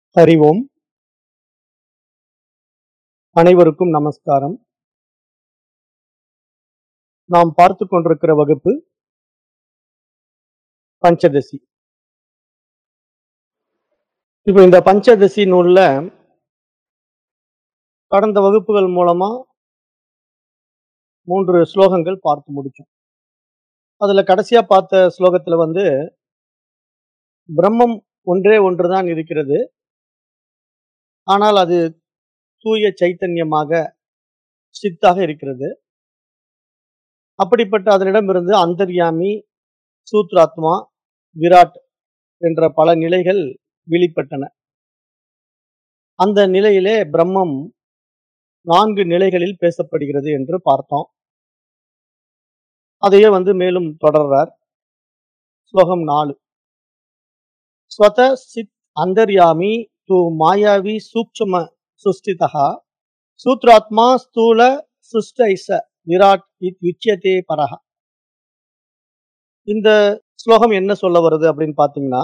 ஹரி ஓம் அனைவருக்கும் நமஸ்காரம் நாம் பார்த்து கொண்டிருக்கிற வகுப்பு பஞ்சதசி இப்போ இந்த பஞ்சதசி நூல்ல கடந்த வகுப்புகள் மூலமா மூன்று ஸ்லோகங்கள் பார்த்து முடிச்சோம் அதுல கடைசியா பார்த்த ஸ்லோகத்துல வந்து பிரம்மம் ஒன்றே ஒன்றுதான் இருக்கிறது ஆனால் அது தூய சைத்தன்யமாக சித்தாக இருக்கிறது அப்படிப்பட்ட அதனிடமிருந்து அந்தர்யாமி சூத்ராத்மா விராட் என்ற பல நிலைகள் வெளிப்பட்டன அந்த நிலையிலே பிரம்மம் நான்கு நிலைகளில் பேசப்படுகிறது என்று பார்த்தோம் அதையே வந்து மேலும் தொடர்றார் ஸ்லோகம் நாலு ஸ்வத சித் அந்தர்யாமி து மாயாவி சூக்ஷ்ம சுஷ்டிதா சூத்ராத்மா ஸ்தூல சுஷ்டைச விராட் இத் யுச்சியதே பரஹ இந்த ஸ்லோகம் என்ன சொல்ல வருது அப்படின்னு பாத்தீங்கன்னா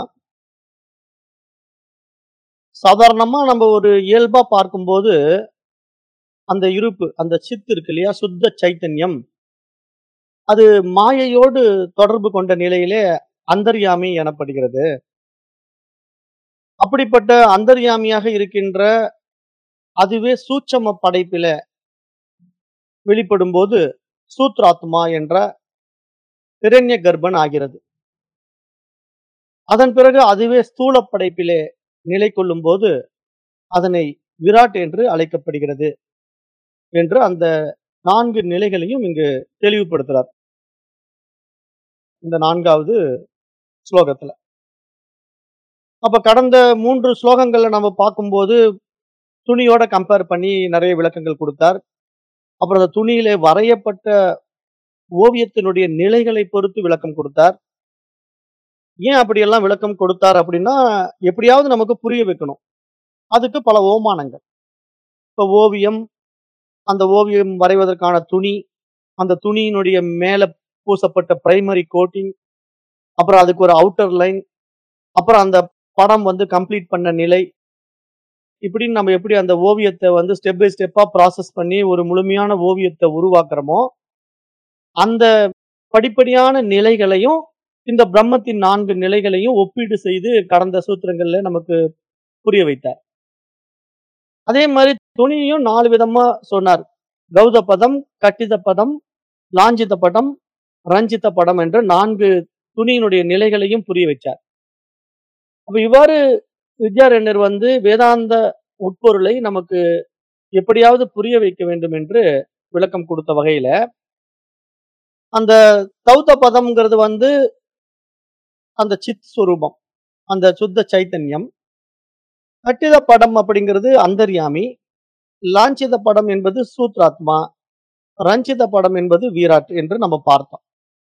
சாதாரணமா நம்ம ஒரு இயல்பா பார்க்கும்போது அந்த இருப்பு அந்த சித்து இருக்கு இல்லையா சுத்த சைத்தன்யம் அது மாயையோடு தொடர்பு கொண்ட நிலையிலே அந்தர்யாமி எனப்படுகிறது அப்படிப்பட்ட அந்தர்யாமியாக இருக்கின்ற அதுவே சூட்சம படைப்பில வெளிப்படும் போது சூத்ராத்மா என்ற இரண்ய கர்ப்பன் ஆகிறது அதன் பிறகு அதுவே ஸ்தூல படைப்பிலே நிலை கொள்ளும் போது அதனை விராட் என்று அழைக்கப்படுகிறது என்று அந்த நான்கு நிலைகளையும் இங்கு தெளிவுபடுத்துறார் இந்த நான்காவது ஸ்லோகத்துல அப்ப கடந்த மூன்று ஸ்லோகங்கள்ல நம்ம பார்க்கும்போது துணியோட கம்பேர் பண்ணி நிறைய விளக்கங்கள் கொடுத்தார் அப்புறம் அந்த துணியிலே வரையப்பட்ட ஓவியத்தினுடைய நிலைகளை பொறுத்து விளக்கம் கொடுத்தார் ஏன் அப்படியெல்லாம் விளக்கம் கொடுத்தார் அப்படின்னா எப்படியாவது நமக்கு புரிய வைக்கணும் அதுக்கு பல ஓமானங்கள் இப்ப ஓவியம் அந்த ஓவியம் வரைவதற்கான துணி அந்த துணியினுடைய மேல பூசப்பட்ட பிரைமரி கோட்டிங் அப்புறம் அதுக்கு ஒரு அவுட்டர் லைன் அப்புறம் அந்த படம் வந்து கம்ப்ளீட் பண்ண நிலை இப்படின்னு நம்ம எப்படி அந்த ஓவியத்தை வந்து ஸ்டெப் பை ஸ்டெப்பா ப்ராசஸ் பண்ணி ஒரு முழுமையான ஓவியத்தை உருவாக்குறோமோ அந்த படிப்படியான நிலைகளையும் இந்த பிரம்மத்தின் நான்கு நிலைகளையும் ஒப்பீடு செய்து கடந்த சூத்திரங்கள்ல நமக்கு புரிய வைத்தார் அதே மாதிரி துணியையும் நாலு விதமா சொன்னார் கௌத பதம் கட்டித பதம் லாஞ்சித படம் ரஞ்சித படம் என்ற நான்கு துணியினுடைய நிலைகளையும் புரிய வச்சார் அப்ப இவ்வாறு வித்யாரண்யர் வந்து வேதாந்த உட்பொருளை நமக்கு எப்படியாவது புரிய வைக்க வேண்டும் என்று விளக்கம் கொடுத்த வகையில அந்த தௌத்த பதம்ங்கிறது வந்து அந்த சித் சுரூபம் அந்த சுத்த சைத்தன்யம் கட்டித படம் அப்படிங்கிறது அந்தர்யாமி லாஞ்சித படம் என்பது சூத்ராத்மா ரஞ்சித படம் என்பது வீராட் என்று நம்ம பார்த்தோம்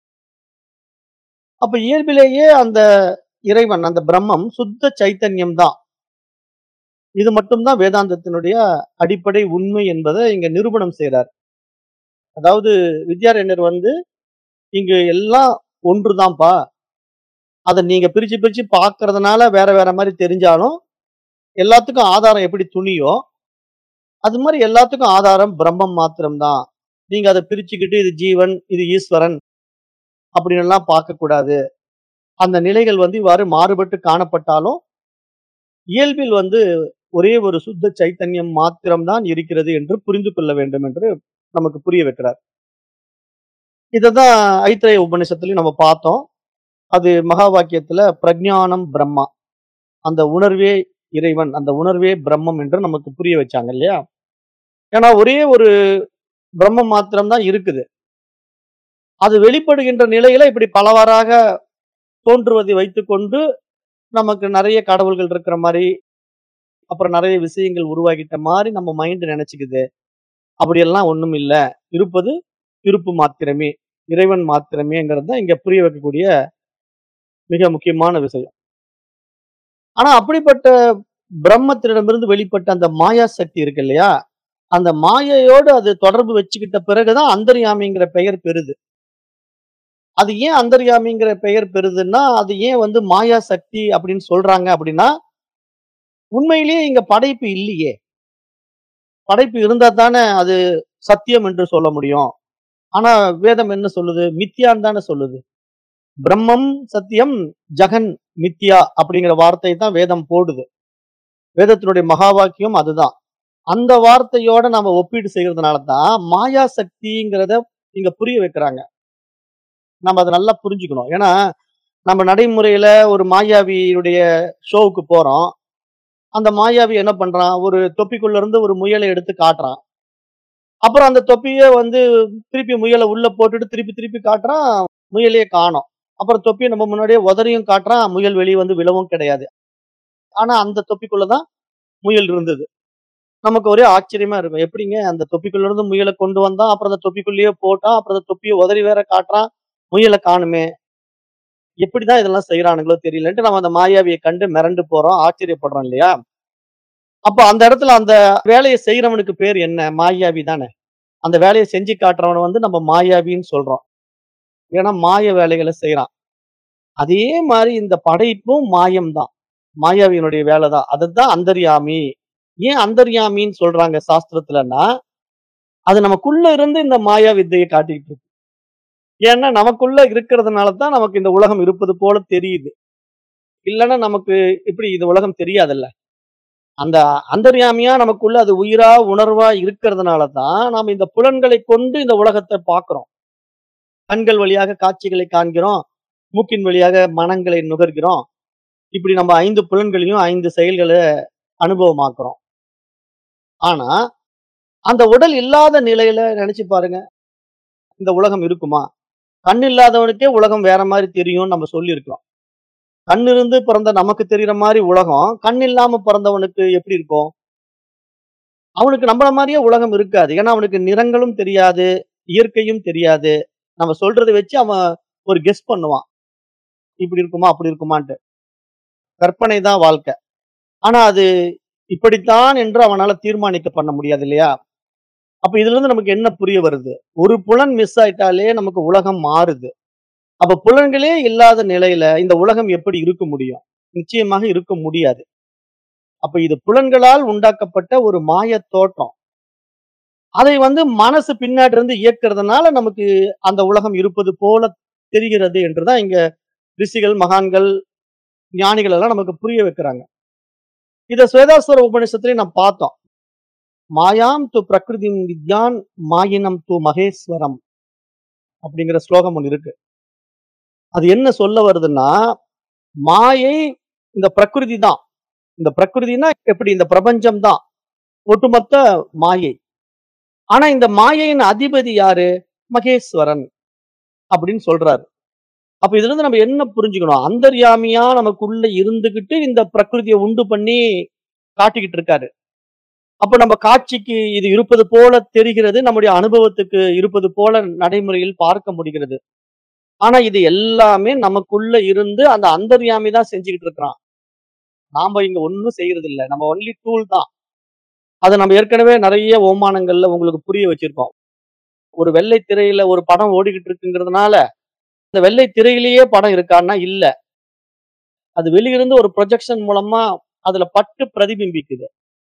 அப்ப இயல்பிலேயே அந்த இறைவன் அந்த பிரம்மம் சுத்த சைத்தன்யம் தான் இது மட்டும்தான் வேதாந்தத்தினுடைய அடிப்படை உண்மை என்பதை இங்க நிரூபணம் செய்றார் அதாவது வித்யாரண்யர் வந்து இங்கு எல்லாம் ஒன்றுதான்ப்பா அதை நீங்க பிரிச்சு பிரிச்சு பார்க்கறதுனால வேற வேற மாதிரி தெரிஞ்சாலும் எல்லாத்துக்கும் ஆதாரம் எப்படி துணியோ அது மாதிரி எல்லாத்துக்கும் ஆதாரம் பிரம்மம் மாத்திரம்தான் நீங்க அதை பிரிச்சுக்கிட்டு இது ஜீவன் இது ஈஸ்வரன் அப்படின்னு எல்லாம் பார்க்க கூடாது அந்த நிலைகள் வந்து இவ்வாறு மாறுபட்டு காணப்பட்டாலும் இயல்பில் வந்து ஒரே ஒரு சுத்த சைத்தன்யம் மாத்திரம்தான் இருக்கிறது என்று புரிந்து கொள்ள வேண்டும் என்று நமக்கு புரிய வைக்கிறார் இததான் ஐத்திரேய உபநிஷத்துலயும் நம்ம பார்த்தோம் அது மகா வாக்கியத்துல பிரஜானம் பிரம்மா அந்த உணர்வே இறைவன் அந்த உணர்வே பிரம்மம் என்று நமக்கு புரிய வச்சாங்க இல்லையா ஏன்னா ஒரே ஒரு பிரம்மம் மாத்திரம்தான் இருக்குது அது வெளிப்படுகின்ற நிலையில இப்படி பலவாறாக தோன்றுவதை வைத்துக்கொண்டு நமக்கு நிறைய கடவுள்கள் இருக்கிற மாதிரி அப்புறம் நிறைய விஷயங்கள் உருவாக்கிட்ட மாதிரி நம்ம மைண்ட் நினைச்சுக்குது அப்படியெல்லாம் ஒண்ணும் இல்ல இருப்பது இருப்பு மாத்திரமே இறைவன் மாத்திரமேங்கிறது தான் இங்க புரிய வைக்கக்கூடிய மிக முக்கியமான விஷயம் ஆனா அப்படிப்பட்ட பிரம்மத்திடமிருந்து வெளிப்பட்ட அந்த மாயா சக்தி இருக்கு இல்லையா அந்த மாயையோடு அது தொடர்பு வச்சுக்கிட்ட பிறகுதான் அந்தர்யாமிங்கிற பெயர் பெறுது அது ஏன் அந்தர்யாமிங்கிற பெயர் பெறுதுன்னா அது ஏன் வந்து மாயா சக்தி அப்படின்னு சொல்றாங்க அப்படின்னா உண்மையிலேயே இங்க படைப்பு இல்லையே படைப்பு இருந்தா தானே அது சத்தியம் என்று சொல்ல முடியும் ஆனா வேதம் என்ன சொல்லுது மித்தியான்னு தானே சொல்லுது பிரம்மம் சத்தியம் ஜெகன் மித்யா அப்படிங்கிற வார்த்தை தான் வேதம் போடுது வேதத்தினுடைய மகா வாக்கியம் அதுதான் அந்த வார்த்தையோட நாம ஒப்பீடு செய்யறதுனால தான் மாயா சக்திங்கிறத இங்க புரிய வைக்கிறாங்க நம்ம அதை நல்லா புரிஞ்சுக்கணும் ஏன்னா நம்ம நடைமுறையில ஒரு மாயாவியுடைய ஷோவுக்கு போறோம் அந்த மாயாவி என்ன பண்றான் ஒரு தொப்பிக்குள்ள இருந்து ஒரு முயலை எடுத்து காட்டுறான் அப்புறம் அந்த தொப்பியை வந்து திருப்பி முயலை உள்ள போட்டுட்டு திருப்பி திருப்பி காட்டுறான் முயலையே காணோம் அப்புறம் தொப்பியை நம்ம முன்னாடியே உதறியும் காட்டுறான் முயல் வெளியே வந்து விழவும் கிடையாது ஆனா அந்த தொப்பிக்குள்ளதான் முயல் இருந்தது நமக்கு ஒரே ஆச்சரியமா இருக்கும் எப்படிங்க அந்த தொப்பிக்குள்ள இருந்து முயலை கொண்டு வந்தான் அப்புறம் அந்த தொப்பிக்குள்ளேயே போட்டான் அப்புறம் அந்த தொப்பியை உதறி வேற காட்டுறான் முயலை காணுமே எப்படிதான் இதெல்லாம் செய்யறானுங்களோ தெரியலன்ட்டு நம்ம அந்த மாயாவியை கண்டு மிரண்டு போறோம் ஆச்சரியப்படுறோம் இல்லையா அப்ப அந்த இடத்துல அந்த வேலையை செய்யறவனுக்கு பேர் என்ன மாயாவி தானே அந்த வேலையை செஞ்சு காட்டுறவனை வந்து நம்ம மாயாவின்னு சொல்றோம் ஏன்னா மாய வேலைகளை செய்யறான் அதே மாதிரி இந்த படைப்பும் மாயம்தான் மாயாவியினுடைய வேலை தான் அதுதான் அந்தர்யாமி ஏன் அந்தர்யாமின்னு சொல்றாங்க சாஸ்திரத்துலன்னா அது நமக்குள்ள இருந்து இந்த மாயா வித்தையை காட்டிக்கிட்டு இருக்கு ஏன்னா நமக்குள்ள இருக்கிறதுனால தான் நமக்கு இந்த உலகம் இருப்பது போல தெரியுது இல்லைன்னா நமக்கு இப்படி இந்த உலகம் தெரியாதுல்ல அந்த அந்தர்யாமியா நமக்குள்ள அது உயிரா உணர்வா இருக்கிறதுனால தான் நாம இந்த புலன்களை கொண்டு இந்த உலகத்தை பார்க்கிறோம் கண்கள் வழியாக காட்சிகளை காண்கிறோம் மூக்கின் வழியாக மனங்களை நுகர்கிறோம் இப்படி நம்ம ஐந்து புலன்களையும் ஐந்து செயல்களை அனுபவமாக்குறோம் ஆனா அந்த உடல் இல்லாத நிலையில நினைச்சு பாருங்க இந்த உலகம் இருக்குமா கண் இல்லாதவனுக்கே உலகம் வேற மாதிரி தெரியும் நம்ம சொல்லியிருக்கிறோம் கண் இருந்து பிறந்த நமக்கு தெரியுற மாதிரி உலகம் கண் இல்லாம பிறந்தவனுக்கு எப்படி இருக்கும் அவனுக்கு நம்மள மாதிரியே உலகம் இருக்காது ஏன்னா அவனுக்கு நிறங்களும் தெரியாது இயற்கையும் தெரியாது நம்ம சொல்றதை வச்சு அவன் ஒரு கெஸ் பண்ணுவான் இப்படி இருக்குமா அப்படி இருக்குமான்ட்டு கற்பனை தான் வாழ்க்கை ஆனா அது இப்படித்தான் என்று அவனால தீர்மானிக்க பண்ண முடியாது இல்லையா அப்ப இதுல இருந்து நமக்கு என்ன புரிய வருது ஒரு புலன் மிஸ் ஆயிட்டாலே நமக்கு உலகம் மாறுது அப்ப புலன்களே இல்லாத நிலையில இந்த உலகம் எப்படி இருக்க முடியும் நிச்சயமாக இருக்க முடியாது அப்ப இது புலன்களால் உண்டாக்கப்பட்ட ஒரு மாய தோற்றம் அதை வந்து மனசு பின்னாடி இருந்து இயக்குறதுனால நமக்கு அந்த உலகம் இருப்பது போல தெரிகிறது என்றுதான் இங்க ரிஷிகள் மகான்கள் ஞானிகள் எல்லாம் நமக்கு புரிய வைக்கிறாங்க இத சுவேதாஸ்வர உபநிஷத்துலயும் நம்ம பார்த்தோம் மாயாம் து பிரகிருதி வித்யான் மாயினம் து மகேஸ்வரம் அப்படிங்கிற ஸ்லோகம் ஒன்று இருக்கு அது என்ன சொல்ல வருதுன்னா மாயை இந்த பிரகிருதி தான் இந்த பிரகிருதினா எப்படி இந்த பிரபஞ்சம் தான் ஒட்டுமொத்த மாயை ஆனா இந்த மாயையின் அதிபதி யாரு மகேஸ்வரன் அப்படின்னு சொல்றாரு அப்ப இதுல இருந்து நம்ம என்ன புரிஞ்சுக்கணும் அந்தர்யாமியா நமக்குள்ள இருந்துகிட்டு இந்த பிரகிருதியை உண்டு பண்ணி காட்டிக்கிட்டு இருக்காரு அப்ப நம்ம காட்சிக்கு இது இருப்பது போல தெரிகிறது நம்முடைய அனுபவத்துக்கு இருப்பது போல நடைமுறையில் பார்க்க முடிகிறது ஆனா இது எல்லாமே நமக்குள்ள இருந்து அந்த அந்தர்யாமி தான் செஞ்சுக்கிட்டு இருக்கிறான் நாம இங்க ஒண்ணும் செய்யறது இல்ல நம்ம ஒன்லி டூல் தான் அதை நம்ம ஏற்கனவே நிறைய ஓமானங்கள்ல உங்களுக்கு புரிய வச்சிருக்கோம் ஒரு வெள்ளை திரையில ஒரு படம் ஓடிக்கிட்டு இருக்குங்கிறதுனால இந்த வெள்ளை திரையிலேயே படம் இருக்கான்னா இல்ல அது வெளியிருந்து ஒரு ப்ரொஜெக்ஷன் மூலமா அதுல பட்டு பிரதிபிம்பிக்குது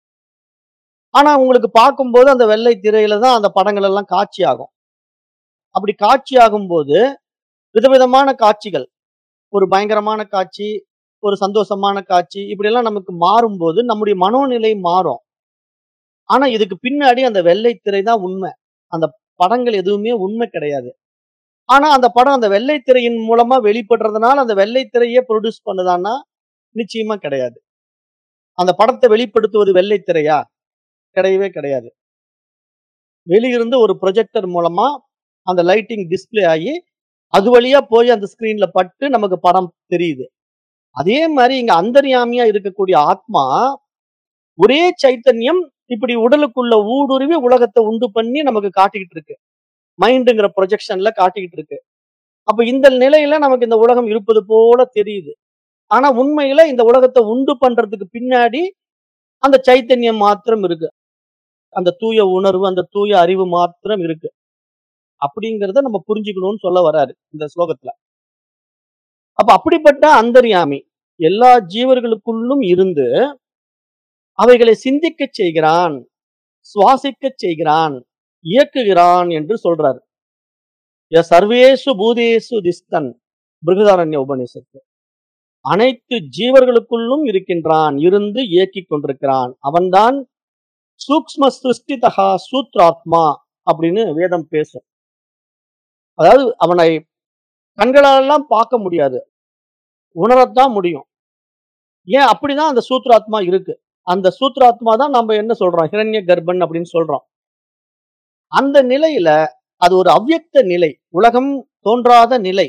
ஆனா உங்களுக்கு பார்க்கும்போது அந்த வெள்ளை திரையில தான் அந்த படங்கள் எல்லாம் காட்சி ஆகும் அப்படி காட்சி ஆகும்போது விதவிதமான காட்சிகள் ஒரு பயங்கரமான காட்சி ஒரு சந்தோஷமான காட்சி இப்படி எல்லாம் நமக்கு மாறும்போது நம்முடைய மனோநிலை மாறும் ஆனா இதுக்கு பின்னாடி அந்த வெள்ளை திரை தான் உண்மை அந்த படங்கள் எதுவுமே உண்மை கிடையாது ஆனா அந்த படம் அந்த வெள்ளை திரையின் மூலமா வெளிப்படுறதுனால அந்த வெள்ளை திரையே ப்ரொடியூஸ் பண்ணுதான்னா நிச்சயமா கிடையாது அந்த படத்தை வெளிப்படுத்துவது வெள்ளை திரையா கிடையவே கிடையாது வெளியிருந்து ஒரு ப்ரொஜெக்டர் மூலமா அந்த லைட்டிங் டிஸ்ப்ளே ஆகி அது வழியா போய் அந்த ஸ்கிரீன்ல பட்டு நமக்கு படம் தெரியுது அதே மாதிரி இங்க அந்தர்யாமியா இருக்கக்கூடிய ஆத்மா ஒரே சைத்தன்யம் இப்படி உடலுக்குள்ள ஊடுருவி உலகத்தை உண்டு பண்ணி நமக்கு காட்டிக்கிட்டு இருக்கு மைண்டுங்கிற ப்ரொஜெக்ஷன்ல காட்டிக்கிட்டு இருக்கு அப்ப இந்த நிலையில நமக்கு இந்த உலகம் இருப்பது போல தெரியுது ஆனா உண்மையில இந்த உலகத்தை உண்டு பண்றதுக்கு பின்னாடி அந்த சைத்தன்யம் மாத்திரம் இருக்கு அந்த தூய உணர்வு அந்த தூய அறிவு மாத்திரம் இருக்கு அப்படிங்கறத நம்ம புரிஞ்சுக்கணும்னு சொல்ல வராரு இந்த ஸ்லோகத்துல அப்ப அப்படிப்பட்ட அந்தர்யாமி எல்லா ஜீவர்களுக்குள்ளும் இருந்து அவைகளை சிந்திக்கச் செய்கிறான் சுவாசிக்கச் செய்கிறான் இயக்குகிறான் என்று சொல்றார் ய சர்வேஷு பூதேஷு திஸ்தன் பிருகதாரண்ய உபநிஷத்து அனைத்து ஜீவர்களுக்குள்ளும் இருக்கின்றான் இருந்து இயக்கிக் கொண்டிருக்கிறான் அவன்தான் சூக்ம சிருஷ்டிதகா சூத்ராத்மா அப்படின்னு வேதம் பேசும் அதாவது அவனை கண்களாலெல்லாம் பார்க்க முடியாது உணரத்தான் முடியும் ஏன் அப்படிதான் அந்த சூத்ராத்மா இருக்கு அந்த சூத்ராத்மா தான் நம்ம என்ன சொல்றோம் ஹிரண்ய கர்ப்பன் அப்படின்னு சொல்றோம் அந்த நிலையில அது ஒரு அவ்யக்த நிலை உலகம் தோன்றாத நிலை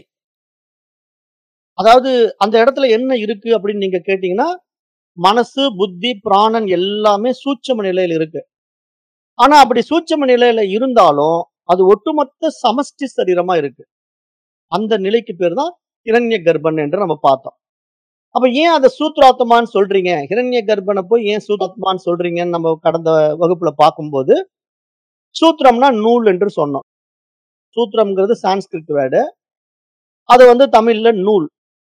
அதாவது அந்த இடத்துல என்ன இருக்கு அப்படின்னு நீங்க கேட்டீங்கன்னா மனசு புத்தி பிராணன் எல்லாமே சூட்சம நிலையில இருக்கு ஆனா அப்படி சூட்சம நிலையில இருந்தாலும் அது ஒட்டுமொத்த சமஷ்டி சரீரமா இருக்கு அந்த நிலைக்கு பேர் தான் ஹிரண்ய கர்ப்பன் என்று நம்ம பார்த்தோம் அப்ப ஏன் அதை சூத்ராத்மான்னு சொல்றீங்க ஹிரண்ய கர்ப்பனை போய் ஏன் சூத்ராத்மான்னு சொல்றீங்கன்னு நம்ம கடந்த வகுப்புல பார்க்கும்போது சூத்திரம்னா நூல் என்று சொன்னோம் சூத்திரம்ங்கிறது சான்ஸ்கிரிட் வேர்டு அது வந்து தமிழ்ல நூல்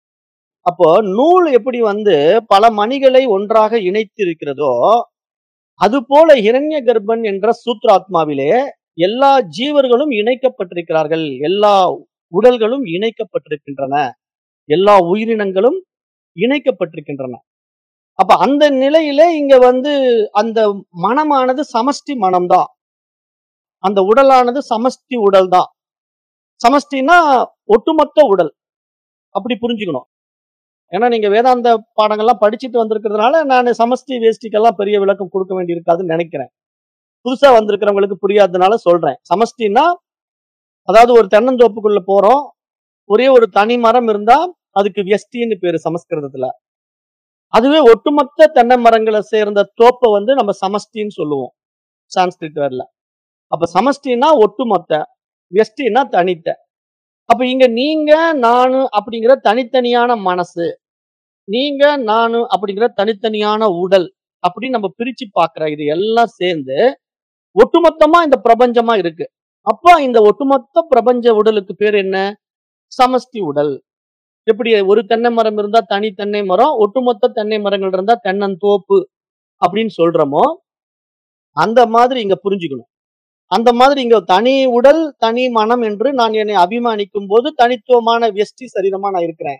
அப்போ நூல் எப்படி வந்து பல மணிகளை ஒன்றாக இணைத்து இருக்கிறதோ அது போல ஹிரண்ய கர்ப்பன் என்ற சூத்ராத்மாவிலே எல்லா ஜீவர்களும் இணைக்கப்பட்டிருக்கிறார்கள் எல்லா உடல்களும் இணைக்கப்பட்டிருக்கின்றன எல்லா உயிரினங்களும் இணைக்கப்பட்டிருக்கின்றன அப்ப அந்த நிலையிலே இங்க வந்து அந்த மனமானது சமஷ்டி மனம்தான் அந்த உடலானது சமஷ்டி உடல் தான் சமஷ்டினா ஒட்டுமொத்த உடல் அப்படி புரிஞ்சுக்கணும் ஏன்னா நீங்க வேதாந்த பாடங்கள்லாம் படிச்சுட்டு வந்திருக்கிறதுனால நான் சமஷ்டி வேஷ்டிக்கெல்லாம் பெரிய விளக்கம் கொடுக்க வேண்டி இருக்காதுன்னு நினைக்கிறேன் புதுசா வந்திருக்கிறவங்களுக்கு புரியாததுனால சொல்றேன் சமஷ்டினா அதாவது ஒரு தென்னந்தோப்புக்குள்ள போறோம் ஒரே ஒரு தனி மரம் இருந்தா அதுக்கு வியஷ்டின்னு பேரு சமஸ்கிருதத்துல அதுவே ஒட்டுமொத்த தென்னை மரங்களை சேர்ந்த தோப்பை வந்து நம்ம சமஷ்டின்னு சொல்லுவோம் சான்ஸ்கிரிட் வேர்ல அப்ப சமஷ்டினா ஒட்டுமொத்த வியஷ்டினா தனித்த அப்ப இங்க நீங்க நானு அப்படிங்கிற தனித்தனியான மனசு நீங்க நானு அப்படிங்கிற தனித்தனியான உடல் அப்படின்னு நம்ம பிரிச்சு பார்க்கிற இது எல்லாம் சேர்ந்து ஒட்டுமொத்தமா இந்த பிரபஞ்சமா இருக்கு அப்ப இந்த ஒட்டுமொத்த பிரபஞ்ச உடலுக்கு பேர் என்ன சமஷ்டி உடல் எப்படி ஒரு தென்னை மரம் இருந்தா தனி தென்னை மரம் ஒட்டுமொத்த தென்னை மரங்கள் இருந்தா தென்னந்தோப்பு அப்படின்னு சொல்றோமோ அந்த மாதிரி இங்க புரிஞ்சுக்கணும் அந்த மாதிரி இங்க தனி உடல் தனி மனம் என்று நான் என்னை அபிமானிக்கும் போது தனித்துவமான வெஷ்டி சரீரமா நான் இருக்கிறேன்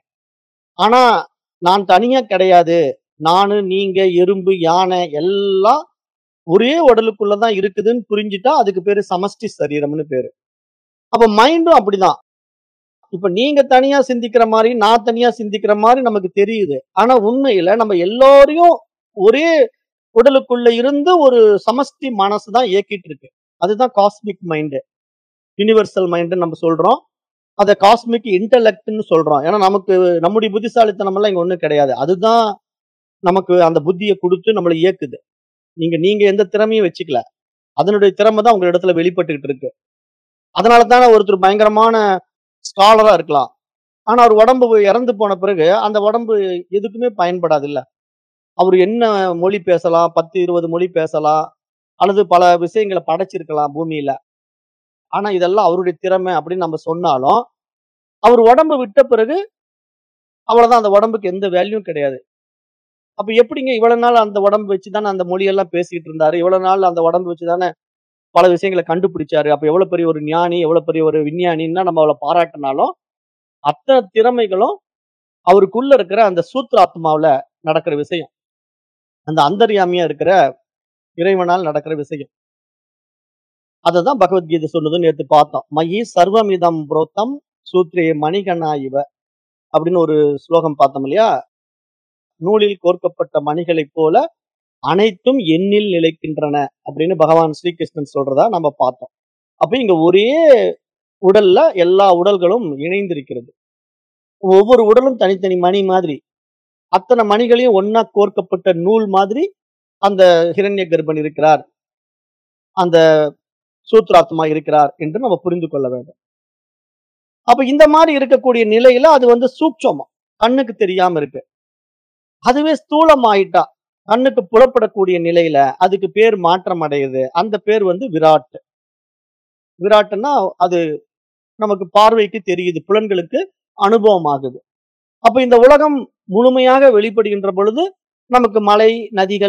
ஆனா நான் தனியா கிடையாது நானு நீங்க எறும்பு யானை எல்லாம் ஒரே உடலுக்குள்ளதான் இருக்குதுன்னு புரிஞ்சுட்டா அதுக்கு பேரு சமஷ்டி சரீரம்னு பேரு அப்ப மைண்டும் அப்படிதான் இப்ப நீங்க தனியா சிந்திக்கிற மாதிரி நான் தனியா சிந்திக்கிற மாதிரி நமக்கு தெரியுது ஆனா உண்மையில நம்ம எல்லாரையும் ஒரே உடலுக்குள்ள இருந்து ஒரு சமஷ்டி மனசு தான் இயக்கிட்டு இருக்கு அதுதான் காஸ்மிக் மைண்டு யூனிவர்சல் மைண்டு நம்ம சொல்றோம் அதை காஸ்மிக் இன்டலெக்ட்னு சொல்றோம் ஏன்னா நமக்கு நம்முடைய புத்திசாலித்தனம் எல்லாம் இங்க ஒண்ணும் கிடையாது அதுதான் நமக்கு அந்த புத்தியை கொடுத்து நம்மளை இயக்குது நீங்க நீங்க எந்த திறமையும் வச்சுக்கல அதனுடைய திறமை தான் உங்க இடத்துல வெளிப்பட்டுக்கிட்டு இருக்கு அதனால தானே ஒருத்தர் பயங்கரமான ஸ்காலரா இருக்கலாம் ஆனா அவர் உடம்பு இறந்து போன பிறகு அந்த உடம்பு எதுக்குமே பயன்படாது இல்ல அவர் என்ன மொழி பேசலாம் பத்து இருபது மொழி பேசலாம் அல்லது பல விஷயங்களை படைச்சிருக்கலாம் பூமியில ஆனா இதெல்லாம் அவருடைய திறமை அப்படின்னு நம்ம சொன்னாலும் அவர் உடம்பு விட்ட பிறகு அவ்வளவுதான் அந்த உடம்புக்கு எந்த வேல்யூம் கிடையாது அப்ப எப்படிங்க இவ்வளவு நாள் அந்த உடம்பு வச்சுதானே அந்த மொழியெல்லாம் பேசிட்டு இருந்தாரு இவ்வளவு நாள் அந்த உடம்பு வச்சுதானே பல விஷயங்களை கண்டுபிடிச்சாரு அப்ப எவ்வளவு பெரிய ஒரு ஞானி எவ்வளவு பெரிய ஒரு விஞ்ஞானின்னா நம்ம அவளை பாராட்டினாலும் அத்தனை திறமைகளும் அவருக்குள்ள இருக்கிற அந்த சூத்ராத்மாவுல நடக்கிற விஷயம் அந்த அந்தர்யாமியா இருக்கிற இறைவனால் நடக்கிற விஷயம் அததான் பகவத்கீதை சொன்னதுன்னு நேற்று பார்த்தோம் மயி சர்வமிதம் புரோத்தம் சூத்ரே மணிகணா இவ அப்படின்னு ஒரு ஸ்லோகம் பார்த்தோம் இல்லையா நூலில் கோர்க்கப்பட்ட மணிகளைப் போல அனைத்தும் எண்ணில் நிலைக்கின்றன அப்படின்னு பகவான் ஸ்ரீகிருஷ்ணன் சொல்றதா நம்ம பார்த்தோம் அப்ப இங்க ஒரே உடல்ல எல்லா உடல்களும் இணைந்திருக்கிறது ஒவ்வொரு உடலும் தனித்தனி மணி மாதிரி அத்தனை மணிகளையும் ஒன்னா கோர்க்கப்பட்ட நூல் மாதிரி அந்த ஹிரண்ய கர்ப்பன் இருக்கிறார் அந்த சூத்ராத்மா இருக்கிறார் என்று நம்ம புரிந்து கொள்ள வேண்டும் அப்ப இந்த மாதிரி இருக்கக்கூடிய நிலையில அது வந்து சூட்சமம் கண்ணுக்கு தெரியாம இருக்கு அதுவே ஸ்தூலம் ஆயிட்டா கண்ணுக்கு புலப்படக்கூடிய நிலையில அதுக்கு பேர் மாற்றம் அடையுது அந்த பேர் வந்து விராட் விராட்னா அது நமக்கு பார்வைக்கு தெரியுது புலன்களுக்கு அனுபவம் ஆகுது அப்ப இந்த உலகம் முழுமையாக வெளிப்படுகின்ற பொழுது நமக்கு மலை நதிகள்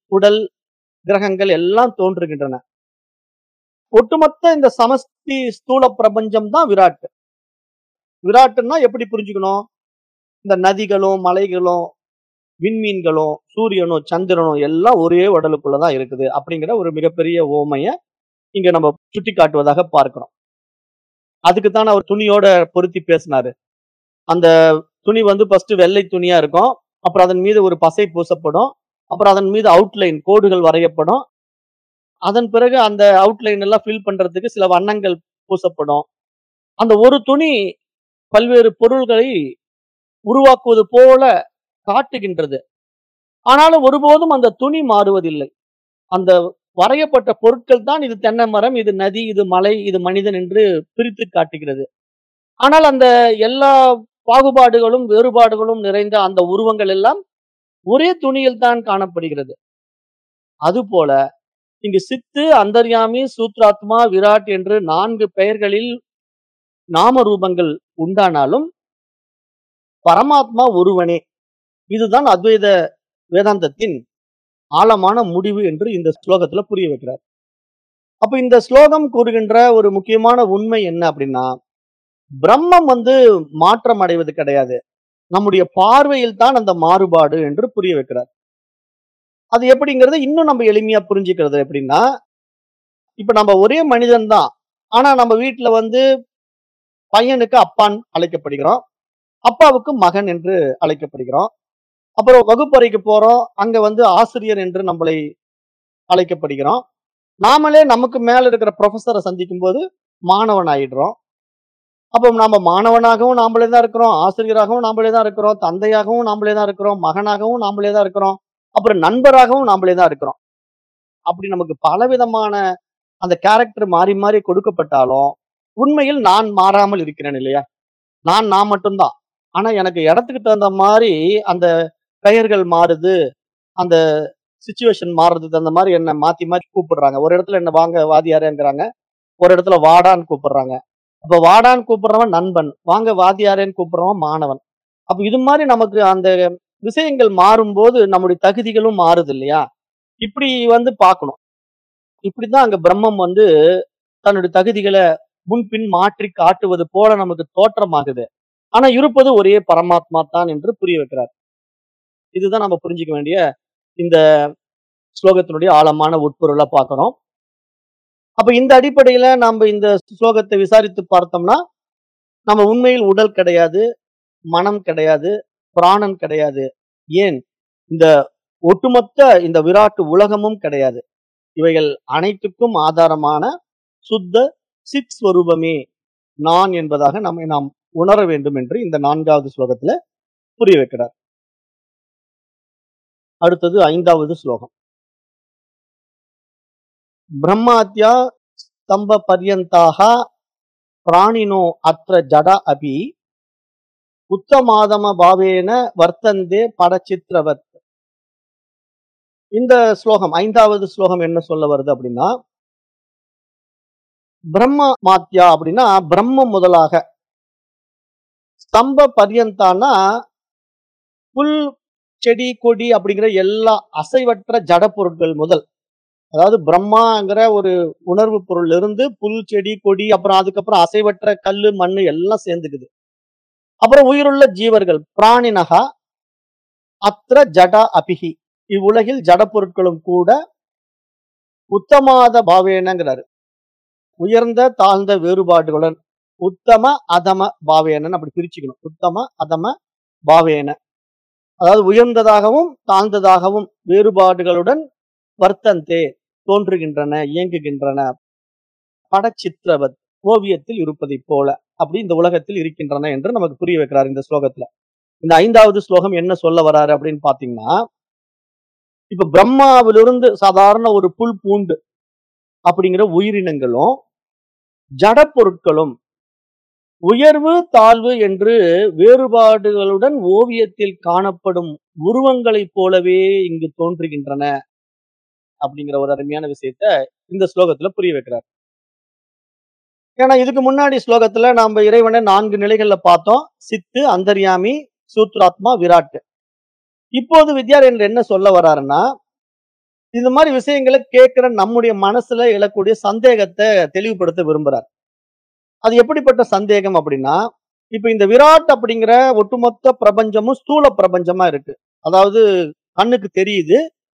உடல் கிரகங்கள் எல்லாம் தோன்றுகின்றன ஒட்டுமொத்த இந்த சமஸ்தி ஸ்தூல பிரபஞ்சம் தான் விராட் விராட்டுன்னா எப்படி புரிஞ்சுக்கணும் இந்த நதிகளும் மலைகளும் விண்மீன்களும் சூரியனும் சந்திரனும் எல்லாம் ஒரே உடலுக்குள்ளதான் இருக்குது அப்படிங்கிற ஒரு மிகப்பெரிய ஓமைய இங்க நம்ம சுட்டி காட்டுவதாக பார்க்கிறோம் அதுக்கு தான் அவர் துணியோட பொருத்தி பேசினாரு அந்த துணி வந்து ஃபர்ஸ்ட் வெள்ளை துணியா இருக்கும் அப்புறம் அதன் மீது ஒரு பசை பூசப்படும் அப்புறம் அதன் மீது அவுட்லைன் கோடுகள் வரையப்படும் அதன் பிறகு அந்த அவுட்லைன் எல்லாம் ஃபில் பண்றதுக்கு சில வண்ணங்கள் பூசப்படும் அந்த ஒரு துணி பல்வேறு பொருள்களை உருவாக்குவது போல காட்டுகின்றது ஆனாலும் ஒருபோதும் அந்த துணி மாறுவதில்லை அந்த வரையப்பட்ட பொருட்கள் தான் இது தென்னை மரம் இது நதி இது மலை இது மனிதன் என்று பிரித்து காட்டுகிறது ஆனால் அந்த எல்லா பாகுபாடுகளும் வேறுபாடுகளும் நிறைந்த அந்த உருவங்கள் எல்லாம் ஒரே துணியில் தான் காணப்படுகிறது அதுபோல இங்கு சித்து அந்தர்யாமி சூத்ராத்மா விராட் என்று நான்கு பெயர்களில் நாம ரூபங்கள் உண்டானாலும் பரமாத்மா ஒருவனே இதுதான் அத்வைத வேதாந்தத்தின் ஆழமான முடிவு என்று இந்த ஸ்லோகத்துல புரிய வைக்கிறார் அப்ப இந்த ஸ்லோகம் கூறுகின்ற ஒரு முக்கியமான உண்மை என்ன அப்படின்னா பிரம்மம் வந்து மாற்றம் அடைவது கிடையாது நம்முடைய பார்வையில் தான் அந்த மாறுபாடு என்று புரிய வைக்கிறார் அது எப்படிங்கிறது இன்னும் நம்ம எளிமையா புரிஞ்சுக்கிறது எப்படின்னா இப்ப நம்ம ஒரே மனிதன் தான் ஆனா நம்ம வீட்டுல வந்து பையனுக்கு அப்பான் அழைக்கப்படுகிறோம் அப்பாவுக்கு மகன் என்று அழைக்கப்படுகிறோம் அப்புறம் வகுப்பறைக்கு போறோம் அங்க வந்து ஆசிரியர் என்று நம்மளை அழைக்கப்படுகிறோம் நாமளே நமக்கு மேல இருக்கிற ப்ரொஃபஸரை சந்திக்கும் போது மாணவன் ஆயிடுறோம் அப்போ நாம மாணவனாகவும் நாமளே தான் இருக்கிறோம் ஆசிரியராகவும் நாமளே தான் இருக்கிறோம் தந்தையாகவும் நாமளே தான் இருக்கிறோம் மகனாகவும் நாமளே தான் இருக்கிறோம் அப்புறம் நண்பராகவும் நாமளே தான் இருக்கிறோம் அப்படி நமக்கு பலவிதமான அந்த கேரக்டர் மாறி மாறி கொடுக்கப்பட்டாலும் உண்மையில் நான் மாறாமல் இருக்கிறேன் இல்லையா நான் நான் மட்டும்தான் ஆனா எனக்கு இடத்துக்கு தகுந்த மாதிரி அந்த பெயர்கள் மாறுது அந்த சுச்சுவேஷன் மாறுறதுக்கு தகுந்த மாதிரி என்ன மாத்தி மாத்தி கூப்பிடுறாங்க ஒரு இடத்துல என்ன வாங்க வாதியாரேங்கிறாங்க ஒரு இடத்துல வாடான்னு கூப்பிடுறாங்க அப்ப வாடான்னு கூப்பிடுறவன் நண்பன் வாங்க வாதியாரேன்னு கூப்பிடுறவன் மாணவன் அப்ப இது மாதிரி நமக்கு அந்த விஷயங்கள் மாறும்போது நம்முடைய தகுதிகளும் மாறுது இல்லையா இப்படி வந்து பார்க்கணும் இப்படிதான் அங்க பிரம்மம் வந்து தன்னுடைய தகுதிகளை முன்பின் மாற்றி காட்டுவது போல நமக்கு தோற்றமாகுது ஆனா இருப்பது ஒரே பரமாத்மா தான் என்று புரிய வைக்கிறார் இதுதான் நம்ம புரிஞ்சுக்க வேண்டிய இந்த ஸ்லோகத்தினுடைய ஆழமான உட்பொருளை பார்க்கணும் அப்ப இந்த அடிப்படையில நம்ம இந்த ஸ்லோகத்தை விசாரித்து பார்த்தோம்னா நம்ம உண்மையில் உடல் கிடையாது மனம் கிடையாது பிராணன் கிடையாது ஏன் இந்த ஒட்டுமொத்த இந்த விராட்டு உலகமும் கிடையாது இவைகள் அனைத்துக்கும் ஆதாரமான சுத்த சித் ஸ்வரூபமே நான் என்பதாக நம்மை நாம் உணர வேண்டும் என்று இந்த நான்காவது ஸ்லோகத்துல புரிய வைக்கிறார் அடுத்தது ஐந்தாவது ஸ்லோகம் பிரம்மாத்யா ஸ்தம்ப பர்யந்தாக பிராணினோ அற்ற ஜட அபி உத்தமாதம பாவேன வர்த்தந்தே படச்சித்திரவத் இந்த ஸ்லோகம் ஐந்தாவது ஸ்லோகம் என்ன சொல்ல வருது அப்படின்னா பிரம்ம மாத்யா அப்படின்னா பிரம்மம் முதலாக ஸ்தம்ப பர்யந்தானா புல் செடி கொடி அப்படிங்கிற எல்லா அசைவற்ற ஜட பொருட்கள் முதல் அதாவது பிரம்மாங்கிற ஒரு உணர்வு பொருள் இருந்து புல் செடி கொடி அப்புறம் அதுக்கப்புறம் அசைவற்ற கல்லு மண்ணு எல்லாம் சேர்ந்துக்குது அப்புறம் உயிருள்ள ஜீவர்கள் பிராணினகா அத்திர ஜடா அபிகி இவ்வுலகில் ஜட பொருட்களும் கூட உத்தமாத பாவேனங்கிறாரு உயர்ந்த தாழ்ந்த வேறுபாடுகளுடன் உத்தம அதம பாவேனன் அப்படி பிரிச்சுக்கணும் உத்தம அதம பாவேன அதாவது உயர்ந்ததாகவும் தாழ்ந்ததாகவும் வேறுபாடுகளுடன் வர்த்தந்தே தோன்றுகின்றன இயங்குகின்றன படச்சித்திரவத் ஓவியத்தில் இருப்பதைப் போல அப்படி இந்த உலகத்தில் இருக்கின்றன என்று நமக்கு புரிய வைக்கிறார் இந்த ஸ்லோகத்துல இந்த ஐந்தாவது ஸ்லோகம் என்ன சொல்ல வராரு அப்படின்னு பாத்தீங்கன்னா இப்ப பிரம்மாவிலிருந்து சாதாரண ஒரு புல் பூண்டு அப்படிங்கிற உயிரினங்களும் ஜட பொருட்களும் உயர்வு தாழ்வு என்று வேறுபாடுகளுடன் ஓவியத்தில் காணப்படும் உருவங்களைப் போலவே இங்கு தோன்றுகின்றன அப்படிங்கிற ஒரு அருமையான விஷயத்த இந்த ஸ்லோகத்துல புரிய வைக்கிறார் ஏன்னா இதுக்கு முன்னாடி ஸ்லோகத்துல நாம இறைவனை நான்கு நிலைகள்ல பார்த்தோம் சித்து அந்தர்யாமி சூத்ராத்மா விராட் இப்போது வித்யாரண்யர் என்ன சொல்ல வர்றாருன்னா இந்த மாதிரி விஷயங்களை கேட்கிற நம்முடைய மனசுல எழக்கூடிய சந்தேகத்தை தெளிவுபடுத்த விரும்புறார் அது எப்படிப்பட்ட சந்தேகம் அப்படின்னா இப்ப இந்த விராட் அப்படிங்கிற ஒட்டுமொத்த பிரபஞ்சமும் ஸ்தூல பிரபஞ்சமா இருக்கு அதாவது கண்ணுக்கு தெரியுது